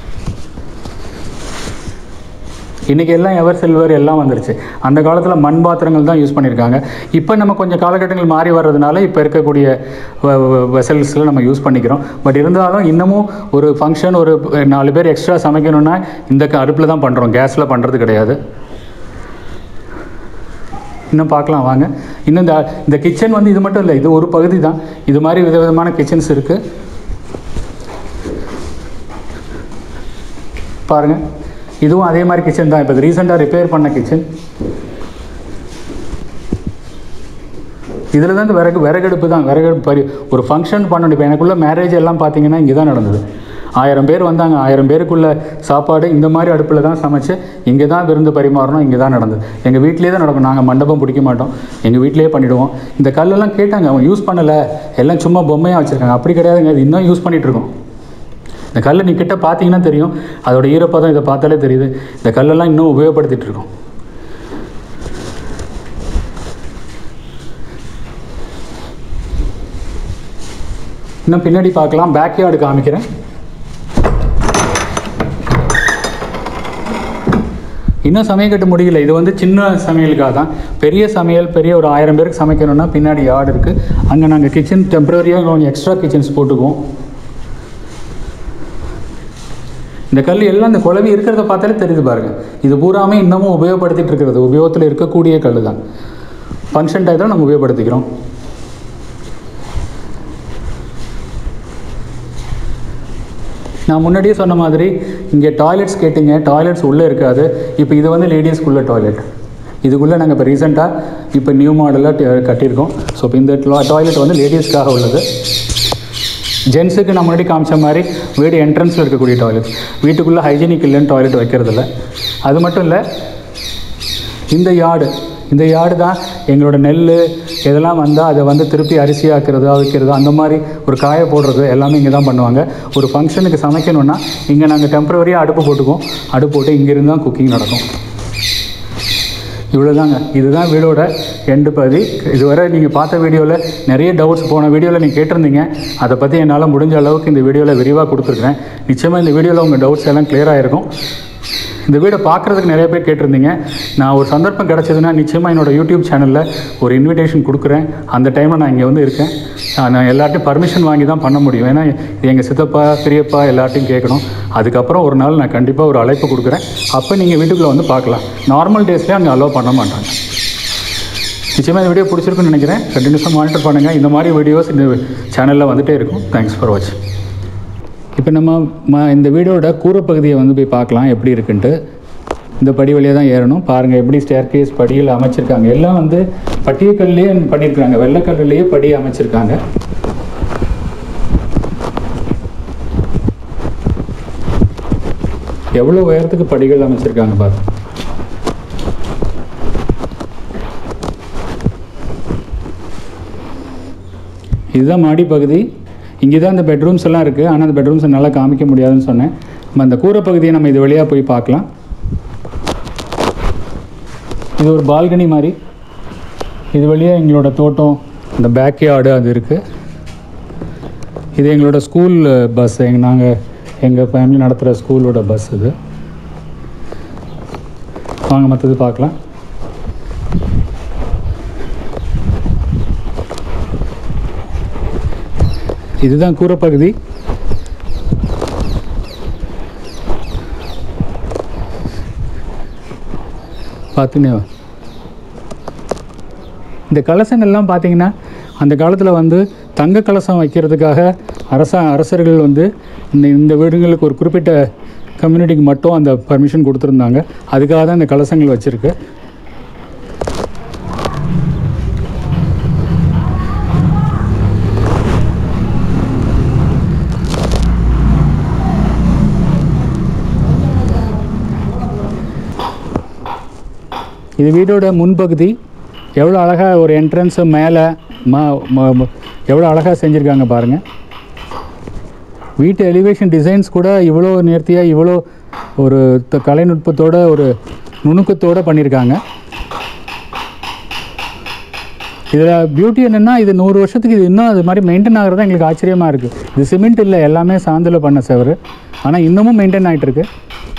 இன்றைக்கி எல்லாம் எவர் சில்வர் எல்லாம் வந்துருச்சு அந்த காலத்தில் மண் பாத்திரங்கள் தான் யூஸ் பண்ணியிருக்காங்க இப்போ நம்ம கொஞ்சம் காலகட்டங்கள் மாறி வர்றதுனால இப்போ இருக்கக்கூடிய வெசல்ஸில் நம்ம யூஸ் பண்ணிக்கிறோம் பட் இருந்தாலும் இன்னமும் ஒரு ஃபங்க்ஷன் ஒரு நாலு பேர் எக்ஸ்ட்ரா சமைக்கணும்னா இந்த அடுப்பில் தான் பண்ணுறோம் கேஸில் பண்ணுறது கிடையாது இன்னும் பார்க்கலாம் வாங்க இன்னும் இந்த இந்த கிச்சன் வந்து இது மட்டும் இல்லை இது ஒரு பகுதி தான் இது மாதிரி விதவிதமான கிச்சன்ஸ் இருக்குது பாருங்கள் இதுவும் அதே மாதிரி கிச்சன் தான் இப்போ ரீசெண்டாக ரிப்பேர் பண்ண கிச்சன் இதில் தான் இந்த விறகு விறகடுப்பு தான் விறகடுப்பு பரி ஒரு ஃபங்க்ஷன் பண்ணணும் இப்போ எனக்குள்ள மேரேஜ் எல்லாம் பார்த்தீங்கன்னா இங்கே தான் நடந்தது ஆயிரம் பேர் வந்தாங்க ஆயிரம் பேருக்குள்ள சாப்பாடு இந்த மாதிரி அடுப்பில் தான் சமைச்சு இங்கே தான் விருந்து பரிமாறணும் இங்கே தான் நடந்தது எங்கள் வீட்டிலே தான் நடக்கும் நாங்கள் மண்டபம் பிடிக்க மாட்டோம் எங்கள் வீட்டிலேயே பண்ணிவிடுவோம் இந்த கல்லெல்லாம் கேட்டாங்க அவங்க யூஸ் பண்ணலை எல்லாம் சும்மா பொம்மையாக வச்சுருக்காங்க அப்படி கிடையாதுங்க இது இன்னும் யூஸ் பண்ணிகிட்டு இருக்கோம் இந்த கல்லை நீ கிட்ட பார்த்தீங்கன்னா தெரியும் அதோட ஈரப்பதம் இதை பார்த்தாலே தெரியுது இந்த கல்லெல்லாம் இன்னும் உபயோகப்படுத்திட்டு இருக்கோம் இன்னும் பின்னாடி பார்க்கலாம் பேக்யார்டு காமிக்கிறேன் இன்னும் சமையல் கட்ட முடியல இது வந்து சின்ன சமையலுக்காக தான் பெரிய சமையல் பெரிய ஒரு ஆயிரம் பேருக்கு சமைக்கணும்னா பின்னாடி யார்டு இருக்குது அங்கே நாங்கள் கிச்சன் டெம்பரரியாக கொஞ்சம் எக்ஸ்ட்ரா கிச்சன்ஸ் போட்டுக்குவோம் இந்த கல் எல்லாம் இந்த குழவி இருக்கிறத பார்த்தாலே தெரியுது பாருங்க இது பூராமே இன்னமும் உபயோகப்படுத்திட்டு இருக்கிறது உபயோகத்தில் இருக்கக்கூடிய கல் தான் ஃபங்க்ஷன் டயத்தில் நம்ம உபயோகப்படுத்திக்கிறோம் நான் முன்னாடியே சொன்ன மாதிரி இங்கே டாய்லெட்ஸ் கேட்டிங்க டாய்லெட்ஸ் உள்ளே இருக்காது இப்போ இது வந்து லேடிஸ்க்குள்ள டாய்லெட் இதுக்குள்ளே நாங்கள் இப்போ ரீசெண்டாக இப்போ நியூ மாடலாக கட்டியிருக்கோம் ஸோ இப்போ இந்த டாய்லெட் வந்து லேடிஸ்க்காக உள்ளது ஜென்ஸுக்கு நான் முன்னாடி காமிச்ச மாதிரி வீடு என்ட்ரன்ஸில் இருக்கக்கூடிய டாய்லெட் வீட்டுக்குள்ளே ஹைஜீனிக் இல்லைன்னு டாய்லெட் வைக்கிறதில்ல அது மட்டும் இல்லை இந்த யார்டு இந்த யார்டு தான் எங்களோட நெல் இதெல்லாம் வந்தால் அதை வந்து திருப்பி அரிசி ஆக்கிறது அவிக்கிறது அந்த மாதிரி ஒரு காய போடுறது எல்லாமே இங்கே தான் பண்ணுவாங்க ஒரு ஃபங்க்ஷனுக்கு சமைக்கணுன்னா இங்கே நாங்கள் டெம்பரவரியாக அடுப்பு போட்டுக்குவோம் அடுப்பு போட்டு இங்கேருந்து தான் குக்கிங் நடக்கும் இவ்வளோதாங்க இதுதான் வீடோட எண்டு பகுதி இதுவரை நீங்கள் பார்த்த வீடியோவில் நிறைய டவுட்ஸ் போன வீடியோவில் நீங்கள் கேட்டிருந்தீங்க அதை பற்றி என்னால் முடிஞ்ச அளவுக்கு இந்த வீடியோவில் விரிவாக கொடுத்துருக்கேன் நிச்சயமாக இந்த வீடியோவில் உங்கள் டவுட்ஸ் எல்லாம் clear இருக்கும் இந்த வீடை பார்க்குறதுக்கு நிறைய பேர் கேட்டிருந்தீங்க நான் ஒரு சந்தர்ப்பம் கிடச்சதுன்னா நிச்சயமாக என்னோடய யூடியூப் சேனலில் ஒரு இன்விடேஷன் கொடுக்குறேன் அந்த டைமில் நான் இங்கே வந்து இருக்கேன் ஆஹ் நான் எல்லார்ட்டையும் பர்மிஷன் வாங்கி தான் பண்ண முடியும் ஏன்னா இது எங்கள் சித்தப்பா பெரியப்பா எல்லார்ட்டையும் கேட்கணும் அதுக்கப்புறம் ஒரு நாள் நான் கண்டிப்பாக ஒரு அழைப்பு கொடுக்குறேன் அப்போ நீங்கள் வீட்டுக்குள்ளே வந்து பார்க்கலாம் நார்மல் டேஸ்லேயே அங்கே அலோவ் பண்ண மாட்டாங்க நிச்சயமாக இந்த வீடியோ பிடிச்சிருக்குன்னு நினைக்கிறேன் கண்டினியூஸாக மானிட்டர் பண்ணுங்கள் இந்த மாதிரி வீடியோஸ் இந்த சேனலில் வந்துகிட்டே இருக்கும் தேங்க்ஸ் ஃபார் வாட்சிங் இப்போ நம்ம ம இந்த வீடோட கூரைப்பகுதியை வந்து போய் பார்க்கலாம் எப்படி இருக்குன்ட்டு இந்த படி வழியாக தான் ஏறணும் பாருங்கள் எப்படி ஸ்டேர் கேஸ் படியில் அமைச்சிருக்காங்க எல்லாம் வந்து பட்டியக்கல்லையே பண்ணியிருக்காங்க வெள்ளைக்கல்லையே படி அமைச்சிருக்காங்க எவ்வளோ உயரத்துக்கு படிகள் அமைச்சிருக்காங்க பாருங்க இதுதான் மாடி பகுதி இங்கே தான் இந்த பெட்ரூம்ஸ் எல்லாம் இருக்குது ஆனால் அந்த பெட்ரூம்ஸ் என்னால் காமிக்க முடியாதுன்னு சொன்னேன் நம்ம அந்த கூரை பகுதியை நம்ம இது வழியாக போய் பார்க்கலாம் இது ஒரு பால்கனி மாதிரி இது வழியாக எங்களோட தோட்டம் இந்த பேக் யார்டு அது இருக்குது இது எங்களோட ஸ்கூல் பஸ் எங்க நாங்கள் எங்கள் ஃபேமிலி நடத்துகிற ஸ்கூலோட பஸ் இது வாங்க மற்றது பார்க்கலாம் இதுதான் கூரைப்பகுதி பார்த்துனே வா. இந்த கலசங்கள்லாம் பார்த்தீங்கன்னா அந்த காலத்தில் வந்து தங்க கலசம் வைக்கிறதுக்காக அரச அரசர்கள் வந்து இந்த இந்த வீடுங்களுக்கு ஒரு குறிப்பிட்ட கம்யூனிட்டிக்கு மட்டும் அந்த பர்மிஷன் கொடுத்துருந்தாங்க அதுக்காக தான் இந்த கலசங்கள் வச்சுருக்கு இது வீடோட முன்பகுதி எவ்வளோ அழகாக ஒரு என்ட்ரன்ஸு மேலே மா ம- ம- எவ்வளோ அழகாக செஞ்சுருக்காங்க பாருங்கள் வீட்டு எலிவேஷன் டிசைன்ஸ் கூட இவ்வளோ நேர்த்தியாக இவ்வளோ ஒரு த- கலைநுட்பத்தோட ஒரு நுணுக்கத்தோடு பண்ணியிருக்காங்க இதில் பியூட்டி என்னென்னா இது நூறு வருஷத்துக்கு இது இன்னும் அது மாதிரி மெயின்டைன் ஆகிறது எங்களுக்கு ஆச்சரியமாக இருக்குது இது சிமெண்ட் இல்லை எல்லாமே சாந்தில் பண்ண செவரு ஆனால் இன்னமும் மெயின்டைன் ஆகிட்டு இருக்கு